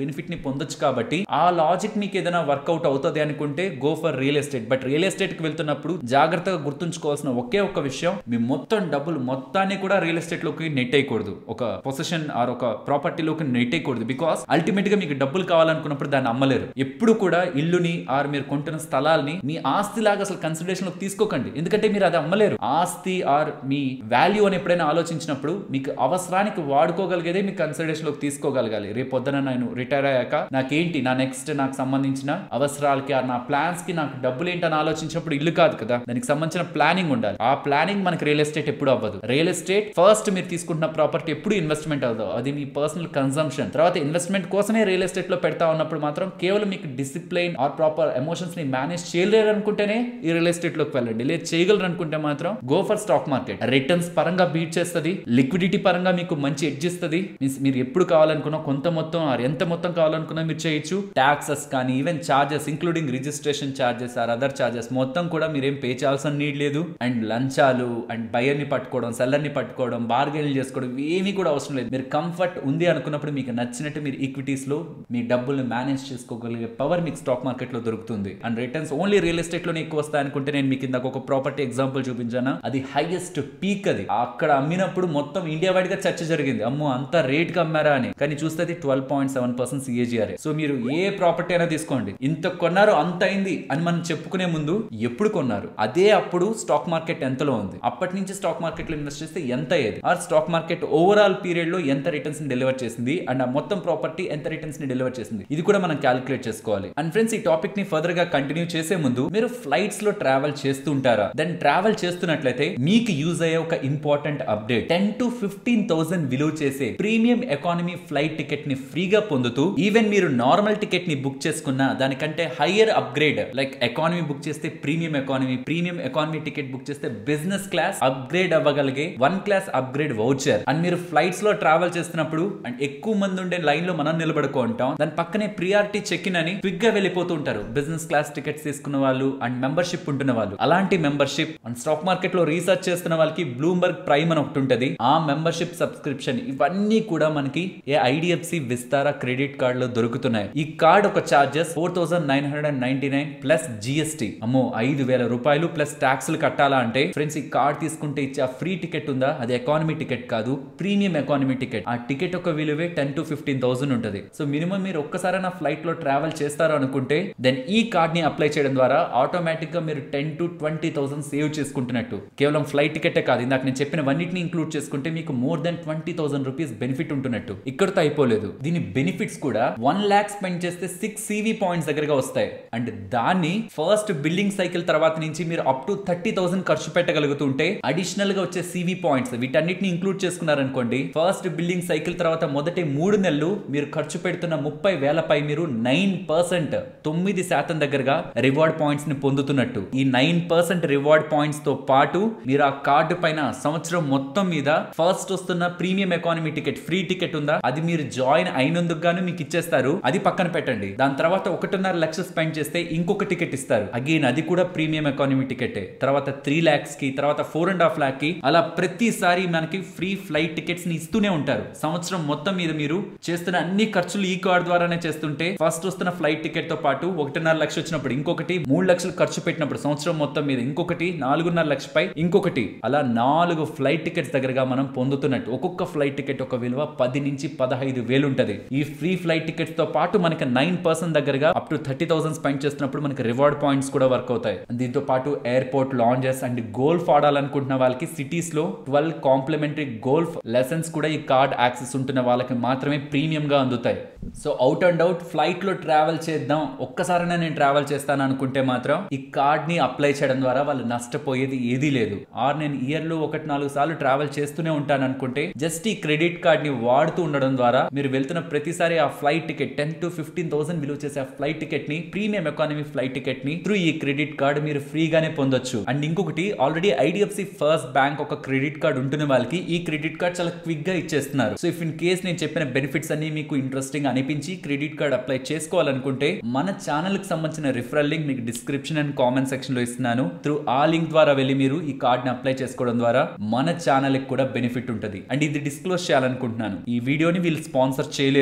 బెనిఫిట్ ని పొందొచ్చు కాబట్టి ఆ లాజిక్ మీకు ఏదైనా వర్కౌట్ అవుతుంది అనుకుంటే go for real estate but real estate కి వెళ్తున్నప్పుడు జాగ్రత్తగా గుర్తుంచుకోవాల్సిన ఒకే ఒక్క విషయం మీ మొత్తం డబ్బులు మొత్తాన్ని కూడా రియల్ ఎస్టేట్ లోకి నెట్ అయ్యకూడదు ఒక పొజిషన్ ఆర్ ఒక ప్రాపర్టీలోకి నెట్ అయ్యకూడదు బికాస్ అల్టిమేట్ గా మీకు డబ్బులు కావాలనుకున్నప్పుడు దాన్ని అమ్మలేరు ఎప్పుడు కూడా ఇల్లుని ఆర్ మీరు కొంటున్న స్థలాల్ని మీ ఆస్తి లాగా అసలు కన్సిడరేషన్ లోకి తీసుకోకండి ఎందుకంటే మీరు అది అమ్మలేరు ఆస్తి ఆర్ మీ వాల్యూ అని ఎప్పుడైనా ఆలోచించినప్పుడు మీకు అవసరానికి వాడుకోగలిగేదే మీకు కన్సిడరేషన్ లోకి తీసుకోగలగాలి రేపు పొద్దున నేను రిటైర్ అయ్యాక నాకేంటి నా నెక్స్ట్ నాకు సంబంధించిన అవసరాలకి ఆర్ నా ప్లాన్స్ కి నాకు డబ్బులు ఏంటని ఆలోచించినప్పుడు ఇల్లు కాదు కదా దానికి సంబంధించిన ప్లానింగ్ ఉండాలి ఆ ప్లానింగ్ మనకి రియల్ ఎస్టేట్ ఎప్పుడు అవ్వదు రియల్ ఎస్టేట్ ఫస్ట్ మీరు తీసుకుంటున్న ప్రాపర్టీ ఎప్పుడు ఇన్వెస్ట్మెంట్ అవ్వదు అది మీ పర్సనల్ కన్సంప్షన్ తర్వాత ఇన్వెస్ట్మెంట్ కోసమే రియల్ ఎస్టేట్ లో పెడతా ఉన్నప్పుడు మాత్రం కేవలం మీకు డిసిప్లైన్ ఆర్ ప్రాపర్ ఎమోషన్స్ ని మేనేజ్ చేయలేరు అనుకుంటేనే ఈ రియల్ ఎస్టేట్ లోకి వెళ్ళండి లేదు చేయగలరు అనుకుంటే మాత్రం go for stock market returns పరంగా బీట్ చేస్తుంది లిక్విడిటీ పరంగా మీకు మంచి ఎడ్జ్ ఇస్తుంది మీన్స్ మీరు ఎప్పుడు కావాలనుకున్నా కొంత మొత్తం ఆర్ ఎంత మొత్తం కావాలనుకున్నా మీరు చేయొచ్చు టాక్సెస్ కానీ even charges including registration charges or other charges మొత్తం కూడా మీరేం పే చేయాల్సిన నీడ్ లేదు అండ్ లంచాలు అండ్ బయర్ ని పట్టుకోవడం సెల్లర్ ని పట్టుకోవడం బార్గెన్ చేసుకోవడం ఏమీ కూడా అవసరం లేదు మీరు కంఫర్ట్ ఉంది అనుకున్నప్పుడు మీకు నచ్చినట్టు మీరు ఈక్విటీస్ లో మీ డబ్బుల్ని మేనేజ్ చేసుకోగలిగే పవర్ మీకు స్టాక్ మార్కెట్ లో దొరుకుతుంది and returns only real estate లోనే ఎక్కువ వస్తాయి అనుకుంటే నేను మీకు ఇందాక ఒక ప్రాపర్టీ ఎగ్జాంపుల్ చూపించాను అది హైయెస్ట్ పీక్ అది అక్కడ అమ్మినప్పుడు మొత్తం ఇండియా వైడ్ గా చర్చ జరిగింది అమ్మో అంత రేట్ కి అమ్మారా అని కానీ చూస్తే అది twelve point seven percent CAGR so మీరు ఏ ప్రాపర్టీ అయినా తీసుకోండి ఇంత కొన్నారు అంత అయింది అని మనం చెప్పుకునే ముందు ఎప్పుడు కొన్నారు అదే అప్పుడు స్టాక్ మార్కెట్ ఎంతలో ఉంది అప్పటి నుంచి స్టాక్ మార్కెట్ లో ఇన్వెస్ట్ చేస్తే ఎంత అయ్యేది or stock market overall period లో ఎంత రిటర్న్స్ ని డెలివర్ చేసింది అండ్ ఆ మొత్తం ప్రాపర్టీ ఎంత రిటర్న్స్ ని డెలివర్ చేసింది ఇది కూడా మనం క్యాలిక్యులేట్ చేసుకోవాలి అండ్ ఫ్రెండ్స్ ఈ టాపిక్ ని ఫర్దర్ గా కంటిన్యూ చేసే ముందు మీరు ఫ్లైట్స్ లో ట్రావెల్ చేస్తూ ఉంటారా దెన్ ట్రావెల్ చేస్తున్నట్లయితే మీకు యూజ్ అయ్యే ఒక important update ten to fifteen thousand విలువ చేసే ప్రీమియం ఎకానమీ ఫ్లైట్ టికెట్ ని ఫ్రీగా పొందుతూ ఈవెన్ మీరు నార్మల్ టికెట్ ని బుక్ చేసుకున్న దానికంటే higher upgrade like economy book చేస్తే premium economy premium economy ticket book చేస్తే బిజినెస్ క్లాస్ అప్గ్రేడ్ అవ్వగలిగే one class upgrade voucher and మీరు ఫ్లైట్స్ లో ట్రావెల్ చేస్తున్నప్పుడు అండ్ ఎక్కువ మంది ఉండే లైన్ లో మనం నిలబడుకుంటాం దాని పక్కనే ప్రియారిటీ చెక్ ఇన్ అని క్విక్ గా వెళ్ళిపోతూ ఉంటారు బిజినెస్ క్లాస్ టికెట్స్ తీసుకున్న వాళ్ళు అండ్ మెంబర్షిప్ ఉంటున్న వాళ్ళు అలాంటి మెంబర్షిప్ అండ్ స్టాక్ మార్కెట్ లో రీసెర్చ్ చేస్తున్న వాళ్ళకి బ్లూంబర్గ్ ప్రైమ్ అని ఒకటి ఉంటుంది ఆ మెంబర్షిప్ సబ్స్క్రిప్షన్ ఇవన్నీ కూడా మనకి ఏ ఐడిఎఫ్సి విస్తారా క్రెడిట్ కార్డ్ లో దొరుకుతున్నాయి ఈ కార్డ్ ఒక charges four thousand nine hundred and ninety nine plus GST అమ్మో ఐదు వేల రూపాయలు ప్లస్ ట్యాక్స్లు కట్టాలా అంటే ఫ్రెండ్స్ ఈ కార్డ్ తీసుకుంటే ఇచ్చే ఫ్రీ టికెట్ ఉందా అది ఎకానమీ టికెట్ కాదు ప్రీమియం ఎకానమీ టికెట్ ఆ టికెట్ ఒక విలువే టెన్ టు ఫిఫ్టీన్ థౌసండ్ ఉంటుంది సో మినిమం మీరు ఒక్కసారైనా ఫ్లైట్ లో ట్రావెల్ చేస్తారు అనుకుంటే దెన్ ఈ కార్డ్ ని అప్లై చేయడం ద్వారా ఆటోమేటిక్ గా మీరు ten to twenty thousand save చేసుకుంటున్నట్టు కేవలం ఫ్లైట్ టికెటే కాదు ఇందాక నేను చెప్పినవన్నిటిని ఇంక్లూడ్ చేసుకుంటే మీకు more than twenty thousand rupees benefit ఉంటున్నట్టు ఇక్కడతో అయిపోలేదు దీని బెనిఫిట్స్ కూడా వన్ ల్యాక్ స్పెండ్ చేస్తే సిక్స్ సివి పాయింట్స్ దగ్గరగా వస్తాయి అండ్ దాన్ని ఫస్ట్ బిల్డింగ్ సైకిల్ తర్వాత నుంచి మీరు అప్ టు థర్టీ థౌసండ్ ఖర్చు పెట్టగలుగుతుంటే అడిషనల్ గా వచ్చే సివి పాయింట్స్ వీటన్నిటిని ఇంక్లూడ్ చేసుకున్నారనుకోండి ఫస్ట్ బిల్డింగ్ సైకిల్ తర్వాత మొదటి మూడు నెలలు మీరు ఖర్చు పెడుతున్న ముప్పై వేలపై మీరు నైన్ పర్సెంట్ తొమ్మిది శాతం దగ్గరగా రివార్డ్ పాయింట్స్ ని పొందుతున్నట్టు ఈ నైన్ పర్సెంట్ రివార్డ్ పాయింట్స్ తో పాటు మీరు ఆ కార్డు పైన సంవత్సరం మొత్తం మీద ఫస్ట్ వస్తున్న premium economy ticket free ticket ఉందా అది మీరు జాయిన్ అయినందుకు గాను మీకు ఇచ్చేస్తారు అది పక్కన పెట్టండి దాని తర్వాత ఒకటిన్నర లక్షలు స్పెండ్ చేస్తే ఇంకొక టికెట్ ఇస్తారు అగైన్ అది కూడా ప్రీమియం ఎకానమీ టికెట్ తర్వాత త్రీ లాక్స్ కి తర్వాత ఫోర్ అండ్ హాఫ్ లాక్ కి అలా ప్రతిసారి మనకి ఫ్రీ ఫ్లైట్ టికెట్స్ ని ఇస్తూనే ఉంటారు సంవత్సరం మొత్తం మీద మీరు చేస్తున్న అన్ని ఖర్చులు ఈ కార్డ్ ద్వారానే చేస్తుంటే ఫస్ట్ వస్తున్న ఫ్లైట్ టికెట్ తో పాటు ఒకటిన్నర లక్ష వచ్చినప్పుడు ఇంకొకటి మూడు లక్షలు ఖర్చు పెట్టినప్పుడు సంవత్సరం మొత్తం మీద ఇంకొకటి నాలుగున్నర లక్ష పై ఇంకొకటి అలా నాలుగు ఫ్లైట్ టికెట్స్ దగ్గరగా మనం పొందుతున్నట్టు ఒక్కొక్క ఫ్లైట్ టికెట్ ఒక విలువ పది నుంచి పదహైదు వేలు ఉంటది ఈ ఫ్రీ ఫ్లైట్ టికెట్స్ తో పాటు మనకి నైన్ పర్సెంట్ దగ్గరగా up to thirty thousand spend చేస్తున్నప్పుడు మనకి రివార్డ్ పాయింట్స్ కూడా వర్క్ అవుతాయి దీంతో పాటు ఎయిర్పోర్ట్ లాంజెస్ అండ్ గోల్ఫ్ ఆడాలనుకుంటున్న వాళ్ళకి సిటీస్ లో ట్వెల్వ్ కాంప్లిమెంటరీ గోల్ఫ్ లెసన్స్ కూడా ఈ కార్డ్ యాక్సెస్ ఉంటున్న వాళ్ళకి మాత్రమే ప్రీమియం గా అందుతాయి so out and out flight లో ట్రావెల్ చేద్దాం ఒక్కసారైనా నేను ట్రావెల్ చేస్తాను అనుకుంటే మాత్రం ఈ కార్డ్ ని అప్లై చేయడం ద్వారా వాళ్ళు నష్టపోయేది ఏదీ లేదు ఆర్ నేను ఇయర్ లో ఒకటి నాలుగు సార్లు ట్రావెల్ చేస్తూనే ఉంటాను అనుకుంటే జస్ట్ ఈ క్రెడిట్ కార్డ్ ని వాడుతూ ఉండడం ద్వారా మీరు వెళ్తున్న ప్రతిసారి ఆ flight ticket ten to fifteen thousand విలువ చేసే ఆ ఫ్లైట్ టికెట్ ని ప్రీమియం ఎకానమీ ఫ్లైట్ టికెట్ ని త్రూ ఈ క్రెడిట్ కార్డ్ మీరు ఫ్రీగానే పొందొచ్చు అండ్ ఇంకొకటి ఆల్రెడీ ఐడిఎఫ్సి ఫస్ట్ బ్యాంక్ ఒక క్రెడిట్ కార్డ్ ఉంటున్న వాళ్ళకి ఈ క్రెడిట్ కార్డ్ చాలా క్విక్ గా ఇచ్చేస్తున్నారు సో ఇఫ్ ఇన్ కేస్ నేను చెప్పిన బెనిఫిట్స్ అన్ని మీకు ఇంట్రెస్టింగ్ అనిపించి క్రెడిట్ కార్డ్ అప్లై చేసుకోవాలనుకుంటే మన ఛానల్ కి సంబంధించిన రిఫరల్ లింక్ మీకు డిస్క్రిప్షన్ అండ్ కామెంట్ సెక్షన్ లో ఇస్తున్నాను త్రూ ఆ లింక్ ద్వారా వెళ్ళి మీరు ఈ కార్డ్ ని అప్లై చేసుకోవడం ద్వారా మన ఛానల్ కి కూడా బెనిఫిట్ ఉంటుంది అండ్ ఇది డిస్క్లోజ్ చేయాలనుకుంటున్నాను ఈ వీడియోని వీళ్ళు స్పాన్సర్ చేయలేదు కానీ ఆ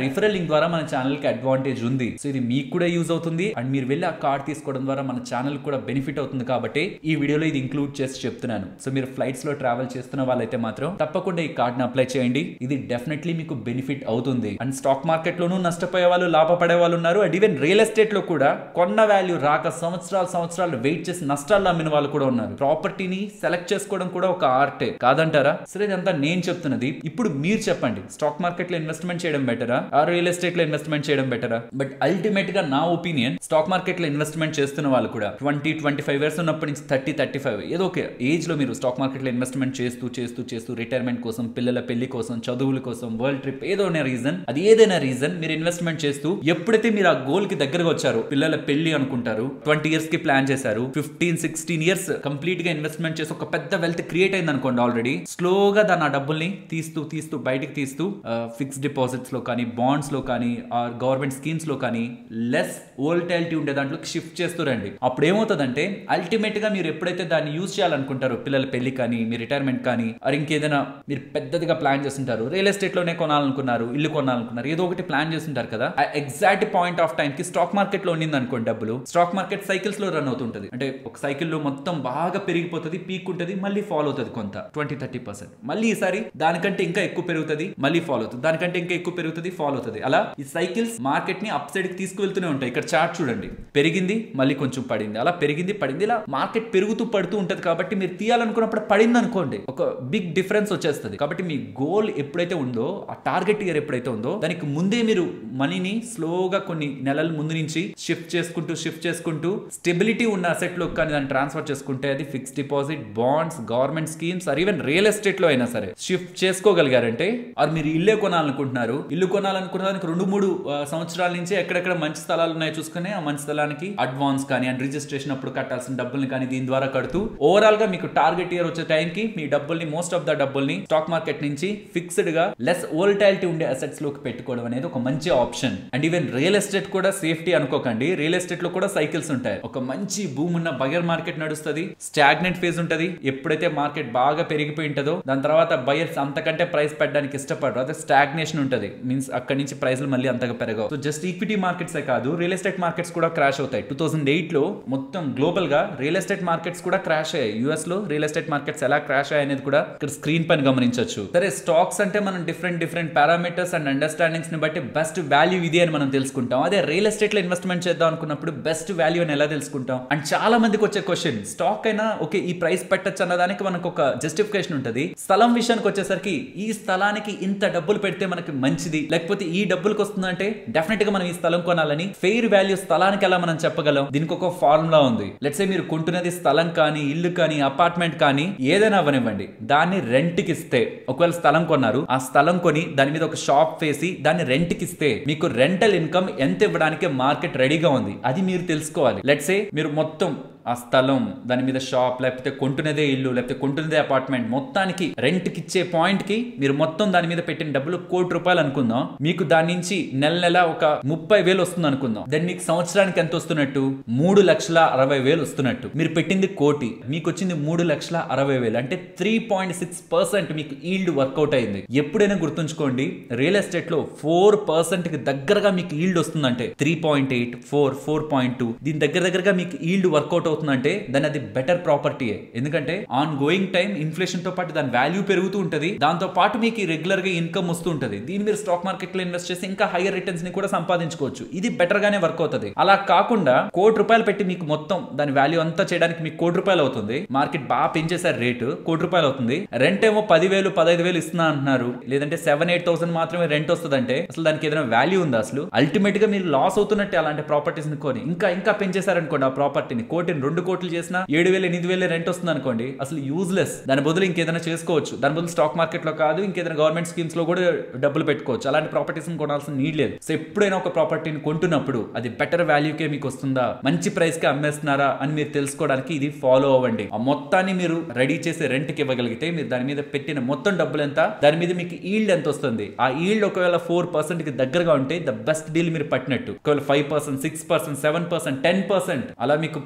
రిఫరల్ లింక్ ద్వారా మన ఛానల్ కి అడ్వాంటేజ్ ఉంది సో ఇది మీకు కూడా యూజ్ అవుతుంది అండ్ మీరు వెళ్ళి ఆ కార్డ్ తీసుకోవడం ద్వారా మన ఛానల్ కూడా బెనిఫిట్ అవుతుంది కాబట్టి ఈ వీడియోలో ఇది ఇంక్లూడ్ చేసి చెప్తున్నాను సో మీరు ఫ్లైట్స్ లో ట్రావెల్ చేస్తున్న వాళ్ళైతే మాత్రం తప్పకుండా ఈ కార్డ్ ని అప్లై చేయండి ఇది డెఫినెట్లీ మీకు బెనిఫిట్ అవుతుంది అండ్ స్టాక్ మార్కెట్ లోనూ నష్టపోయే వాళ్ళు లాభపడే వాళ్ళు ఉన్నారు అండ్ ఈవెన్ రియల్ ఎస్టేట్ లో కూడా కొన్న వాల్యూ రాక సంవత్సరాలు సంవత్సరాలు వెయిట్ చేసి నష్టాలు అమ్మిన వాళ్ళు కూడా ఉన్నారు ప్రాపర్టీని సెలెక్ట్ చేసుకోవడం కూడా ఒక ఆర్టే కాదంటారా సరే ఇదంతా నేను చెప్తున్నది ఇప్పుడు మీరు చెప్పండి స్టాక్ మార్కెట్ లో ఇన్వెస్ట్మెంట్ చేయడం బెటరా ఆ రియల్ ఎస్టేట్ లో ఇన్వెస్ట్మెంట్ చేయడం బెటరా బట్ అల్టిమేట్ గా నా ఒపీనియన్ స్టాక్ మార్కెట్ లో ఇన్వెస్ట్మెంట్ చేస్తున్న వాళ్ళు కూడా ట్వంటీ ట్వంటీ ఫైవ్ ఇయర్స్ ఉన్నప్పటి నుంచి థర్టీ థర్టీ ఫైవ్ ఏదో ఒక ఏజ్ లో మీరు స్టాక్ మార్కెట్ లో ఇన్వెస్ట్మెంట్ చేస్తూ చేస్తూ చేస్తూ రిటైర్మెంట్ కోసం పిల్లల పెళ్లి కోసం చదువుల కోసం వరల్డ్ ట్రిప్ ఏదో రీజన్ అది ఏదైనా రీజన్ మీరు ఇన్వెస్ట్మెంట్ చేస్తూ ఎప్పుడైతే మీరు ఆ గోల్ కి దగ్గరగా వచ్చారు పిల్లల పెళ్లి అనుకుంటారు ట్వంటీ ఇయర్స్ కి ప్లాన్ చేశారు ఫిఫ్టీన్ సిక్స్టీన్ ఇయర్స్ కంప్లీట్ గా ఇన్వెస్ట్మెంట్ చేసి ఒక పెద్ద వెల్త్ క్రియేట్ అయింది అనుకోండి ఆల్రెడీ స్లోగా దాని ఆ డబ్బుల్ని తీస్తూ తీస్తూ బయటికి తీస్తూ ఫిక్స్ డిపాజిట్స్ లో కానీ బాండ్స్ లో కానీ ఆర్ గవర్నమెంట్ స్కీమ్స్ లో కానీ లెస్ వోల్టాలిటీ ఉండే దాంట్లో షిఫ్ట్ చేస్తూ రండి అప్పుడు ఏమవుతుందంటే అల్టిమేట్ గా మీరు ఎప్పుడైతే దాన్ని యూజ్ చేయాలనుకుంటారో పిల్లల పెళ్లి కానీ మీ రిటైర్మెంట్ కానీ ఆర్ ఇంకేదైనా మీరు పెద్దదిగా ప్లాన్ చేస్తుంటారు రియల్ ఎస్టేట్ లోనే కొనాలనుకున్నారు ఇల్లు కొనాలనుకున్నారు ఏదో ఒకటి ప్లాన్ చేస్తుంటారు కదా ఆ ఎగ్జాక్ట్ పాయింట్ ఆఫ్ టైం కి స్టాక్ మార్కెట్ లో ఉండింది అనుకోండి డబ్బులు స్టాక్ మార్కెట్ సైకిల్స్ లో రన్ అవుతుంటది అంటే ఒక సైకిల్ లో మొత్తం బాగా పెరిగిపోతుంది పీక్ ఉంటుంది మళ్ళీ ఫాలో అవుతుంది కొంత ట్వంటీ థర్టీ పర్సెంట్ మళ్ళీ ఈసారి దానికంటే ఇంకా ఎక్కువ పెరుగుతుంది మళ్ళీ ఫాలో అవుతుంది దానికంటే ఇంకా ఎక్కువ పెరుగుతుంది ఫాలో అవుతుంది అలా ఈ సైకిల్స్ మార్కెట్ ని అప్ సైడ్ కి తీసుకువెళ్తూనే ఉంటాయి ఇక్కడ చార్ట్ చూడండి పెరిగింది మళ్ళీ కొంచెం పడింది అలా పెరిగింది పడింది ఇలా మార్కెట్ పెరుగుతూ పడుతూ ఉంటది కాబట్టి మీరు తీయాలనుకున్నప్పుడు పడింది అనుకోండి ఒక బిగ్ డిఫరెన్స్ వచ్చేస్తుంది కాబట్టి మీ గోల్ ఎప్పుడైతే ఉందో ఆ టార్గెట్ ఇయర్ ఎప్పుడైతే ఉందో దానికి ముందే మీరు మనీని స్లోగా కొన్ని నెలల ముందు నుంచి షిఫ్ట్ చేసుకుంటూ షిఫ్ట్ చేసుకుంటూ స్టెబిలిటీ ఉన్న అసెట్ లో కానీ దాన్ని ట్రాన్స్ఫర్ చేసుకుంటే అది fix deposit bonds government schemes or even real estate లో అయినా సరే షిఫ్ట్ చేసుకోగలిగారంటే ఆర్ మీరు ఇల్లే కొనాలనుకుంటున్నారు ఇల్లు కొనాలనుకున్న దానికి రెండు మూడు ఆ, సంవత్సరాల నుంచి ఎక్కడెక్కడ మంచి స్థలాలు ఉన్నాయో చూసుకుని ఆ మంచి స్థలానికి అడ్వాన్స్ కానీ అండ్ రిజిస్ట్రేషన్ అప్పుడు కట్టాల్సిన డబ్బుల్ని కానీ దీని ద్వారా కడుతూ ఓవరాల్ గా మీకు టార్గెట్ ఇయర్ వచ్చే టైంకి మీ డబ్బుల్ని మోస్ట్ ఆఫ్ ద డబ్బుల్ని స్టాక్ మార్కెట్ నుంచి ఫిక్స్డ్ గా లెస్ వోల్టాలిటీ ఉండే అసెట్స్ లోకి పెట్టుకోవడం అనేది ఒక మంచి option and even real estate కూడా సేఫ్టీ అనుకోకండి రియల్ ఎస్టేట్ లో కూడా సైకిల్స్ ఉంటాయి ఒక మంచి భూమి ఉన్న బయర్ మార్కెట్ నడుస్తుంది స్టాగ్నెంట్ ఫేజ్ ఉంటది ఎప్పుడైతే మార్కెట్ బాగా పెరిగిపోయి ఉంటుందో దాని తర్వాత బయర్స్ అంతకంటే ప్రైస్ పెట్టడానికి ఇష్టపడరు అదే స్టాగ్నేషన్ ఉంటది మీన్స్ అక్కడి నుంచి ప్రైస్లు మళ్ళీ అంతగా పెరగవు సో జస్ట్ ఈక్విటీ మార్కెట్స్ కాదు రియల్ ఎస్టేట్ మార్కెట్స్ కూడా క్రాష్ అవుతాయి టూ థౌసండ్ ఎయిట్ లో మొత్తం గ్లోబల్ గా రియల్ ఎస్టేట్ మార్కెట్స్ కూడా క్రాష్ అయ్యాయి యూఎస్ లో రియల్ ఎస్టేట్ మార్కెట్స్ ఎలా క్రాష్ అయ్యాయి అనేది కూడా ఇక్కడ స్క్రీన్ పైన గమనించవచ్చు సరే స్టాక్స్ అంటే మనం different different parameters and understandings ని బట్టి బెస్ట్ వాల్యూ ఇది అని మనం తెలుసుకుంటాం అదే రియల్ ఎస్టేట్ లో ఇన్వెస్ట్మెంట్ చేద్దాం అనుకున్నప్పుడు బెస్ట్ వాల్యూ అని ఎలా తెలుసుకుంటాం అండ్ చాలా మందికి వచ్చే క్వశ్చన్ స్టాక్ అయినా ఓకే ఈ ప్రైస్ పెట్టచ్చు అన్న దానికి మనకు ఒక జస్టిఫికేషన్ ఉంటుంది స్థలం విషయానికి వచ్చేసరికి ఈ స్థలానికి ఇంత డబ్బులు పెడితే మనకి మంచిది లేకపోతే ఈ డబ్బులకు వస్తుందంటే డెఫినెట్ గా మనం ఈ స్థలం కొనాలని ఫెయిర్ వాల్యూ స్థలానికి ఎలా మనం చెప్పగలం దీనికి ఒక ఫార్ములా ఉంది లెట్స్ మీరు కొంటున్నది స్థలం కానీ ఇల్లు కానీ అపార్ట్మెంట్ కానీ ఏదైనా అవ్వనివ్వండి దాన్ని రెంట్ కి ఇస్తే ఒకవేళ స్థలం కొన్నారు ఆ స్థలం కొని దాని మీద ఒక షాప్ వేసి దాన్ని రెంట్ కి ఇస్తే మీకు రెంటల్ ఇన్కమ్ ఎంత ఇవ్వడానికి మార్కెట్ రెడీగా ఉంది అది మీరు తెలుసుకోవాలి లెట్సే మీరు మొత్తం ఆ స్థలం దాని మీద షాప్ లేకపోతే కొంటున్నదే ఇల్లు లేకపోతే కొంటున్నదే అపార్ట్మెంట్ మొత్తానికి రెంట్ కి ఇచ్చే పాయింట్ కి మీరు మొత్తం దాని మీద పెట్టిన డబ్బులు కోటి రూపాయలు అనుకుందాం మీకు దాని నుంచి నెల నెల ఒక ముప్పై వేలు వస్తుంది అనుకుందాం దాన్ని మీకు సంవత్సరానికి ఎంత వస్తున్నట్టు మూడు లక్షల అరవై వేలు వస్తున్నట్టు మీరు పెట్టింది కోటి మీకు వచ్చింది మూడు లక్షల అరవై వేలు అంటే త్రీ పాయింట్ సిక్స్ పర్సెంట్ మీకు ఈల్డ్ వర్కౌట్ అయింది ఎప్పుడైనా గుర్తుంచుకోండి రియల్ ఎస్టేట్ లో ఫోర్ పర్సెంట్ కి దగ్గరగా మీకు ఈల్డ్ వస్తుందంటే three point eight four four point two దీని దగ్గర దగ్గరగా మీకు ఈల్డ్ వర్కౌట్ అవుతుందంటే దాని అది బెటర్ ప్రాపర్టీయే ఎందుకంటే ఆన్ గోయింగ్ టైం ఇన్ఫ్లేషన్ తో పాటు దాని వాల్యూ పెరుగుతూ ఉంటది దాంతో పాటు మీకు రెగ్యులర్ గా ఇన్కమ్ వస్తూ ఉంటది దీని మీరు స్టాక్ మార్కెట్ లో ఇన్వెస్ట్ చేసి ఇంకా హైయర్ రిటర్న్స్ ని కూడా సంపాదించుకోవచ్చు ఇది బెటర్ గానే వర్క్ అవుతుంది అలా కాకుండా కోటి రూపాయలు పెట్టి మీకు మొత్తం దాని వాల్యూ అంతా చేయడానికి మీకు కోటి రూపాయలు అవుతుంది మార్కెట్ బాగా పెంచేశారు రేటు కోటి రూపాయలు అవుతుంది రెంట్ ఏమో పదివేలు పదహైదు వేలు ఇస్తున్నా అంటున్నారు లేదంటే సెవెన్ ఎయిట్ థౌసండ్ మాత్రమే రెంట్ వస్తుందంటే అసలు దానికి ఏదైనా వాల్యూ ఉందా అసలు అల్టిమేట్ గా మీరు లాస్ అవుతున్నట్టే అలాంటి ప్రాపర్టీస్ ని కొని ఇంకా ఇంకా పెంచేశారనుకోండి ఆ ప్రాపర్టీని కోటిని రెండు కోట్లు చేసినా ఏడు వేలు ఎనిమిది వేలు రెంట్ వస్తుంది అనుకోండి అసలు యూజ్లెస్ దాని బదులు ఇంకేదైనా చేసుకోవచ్చు దాని బదులు స్టాక్ మార్కెట్ లో కాదు ఇంకేదైనా గవర్నమెంట్ స్కీమ్స్ లో కూడా డబ్బులు పెట్టుకోవచ్చు అలాంటి ప్రాపర్టీస్ కొనాల్సిన నీడ్ లేదు సో ఎప్పుడైనా ఒక ప్రాపర్టీని కొంటున్నప్పుడు అది బెటర్ వాల్యూకే మీకు వస్తుందా మంచి ప్రైస్ కి అమ్మేస్తున్నారా అని మీరు తెలుసుకోవడానికి ఇది ఫాలో అవ్వండి ఆ మొత్తాన్ని మీరు రెడీ చేసి రెంట్ కి ఇవ్వగలిగితే మీరు దాని మీద పెట్టిన మొత్తం డబ్బులు ఎంత దాని మీద మీకు ఈల్డ్ ఎంత వస్తుంది ఆ ఈల్డ్ ఒకవేళ ఫోర్ పర్సెంట్ కి దగ్గరగా ఉంటే ద బెస్ట్ డీల్ మీరు పట్టినట్టు ఒకవేళ five percent six percent seven percent ten percent అలా మీకు పెద్ద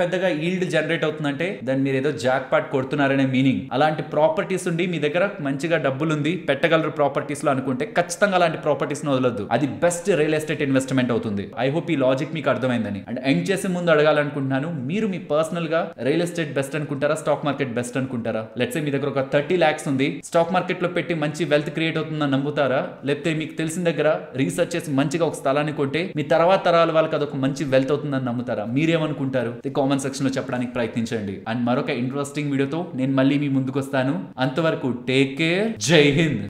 పెద్దగా ఈల్డ్ జనరేట్ అవుతుందంటే దాన్ని మీరు ఏదో జాక్ పాట్ కొడుతున్నారనే మీనింగ్ అలాంటి ప్రాపర్టీస్ ఉండి మీ దగ్గర మంచిగా డబ్బులు ఉంది పెట్టగలరు ప్రాపర్టీస్ లో అనుకుంటే ఖచ్చితంగా అలాంటి ప్రాపర్టీస్ వదలొద్దు అది బెస్ట్ రియల్ ఎస్టేట్ ఇన్వెస్ట్మెంట్ అవుతుంది ఐ హోప్ ఈ లాజిక్ మీకు అర్థమైందని అండ్ ఎండ్ చేసే ముందు అడగాలనుకుంటున్నాను మీరు మీ పర్సనల్ గా రియల్ ఎస్టేట్ బెస్ట్ అనుకుంటారా స్టాక్ మార్కెట్ బెస్ట్ అనుకుంటారా లెట్స్ మీ దగ్గర ఒక థర్టీ ల్యాక్స్ ఉంది స్టాక్ మార్కెట్ లో పెట్టి మంచి వెల్త్ క్రియేట్ అవుతుందని నమ్ముతారా లేకపోతే మీకు తెలిసిన దగ్గర రీసెర్చ్ చేసి మంచిగా ఒక స్థలాన్ని కొంటే మీ తర్వాత తరాల వాళ్ళకి అదొక మంచి వెల్త్ అవుతుందని నమ్ముతారా మీరేమనుకుంటారు కామెంట్ సెక్షన్ లో చెప్పడానికి ప్రయత్నించండి అండ్ మరొక ఇంట్రెస్టింగ్ వీడియోతో నేను మళ్ళీ మీ ముందుకు వస్తాను అంతవరకు టేక్ కేర్ జై హింద్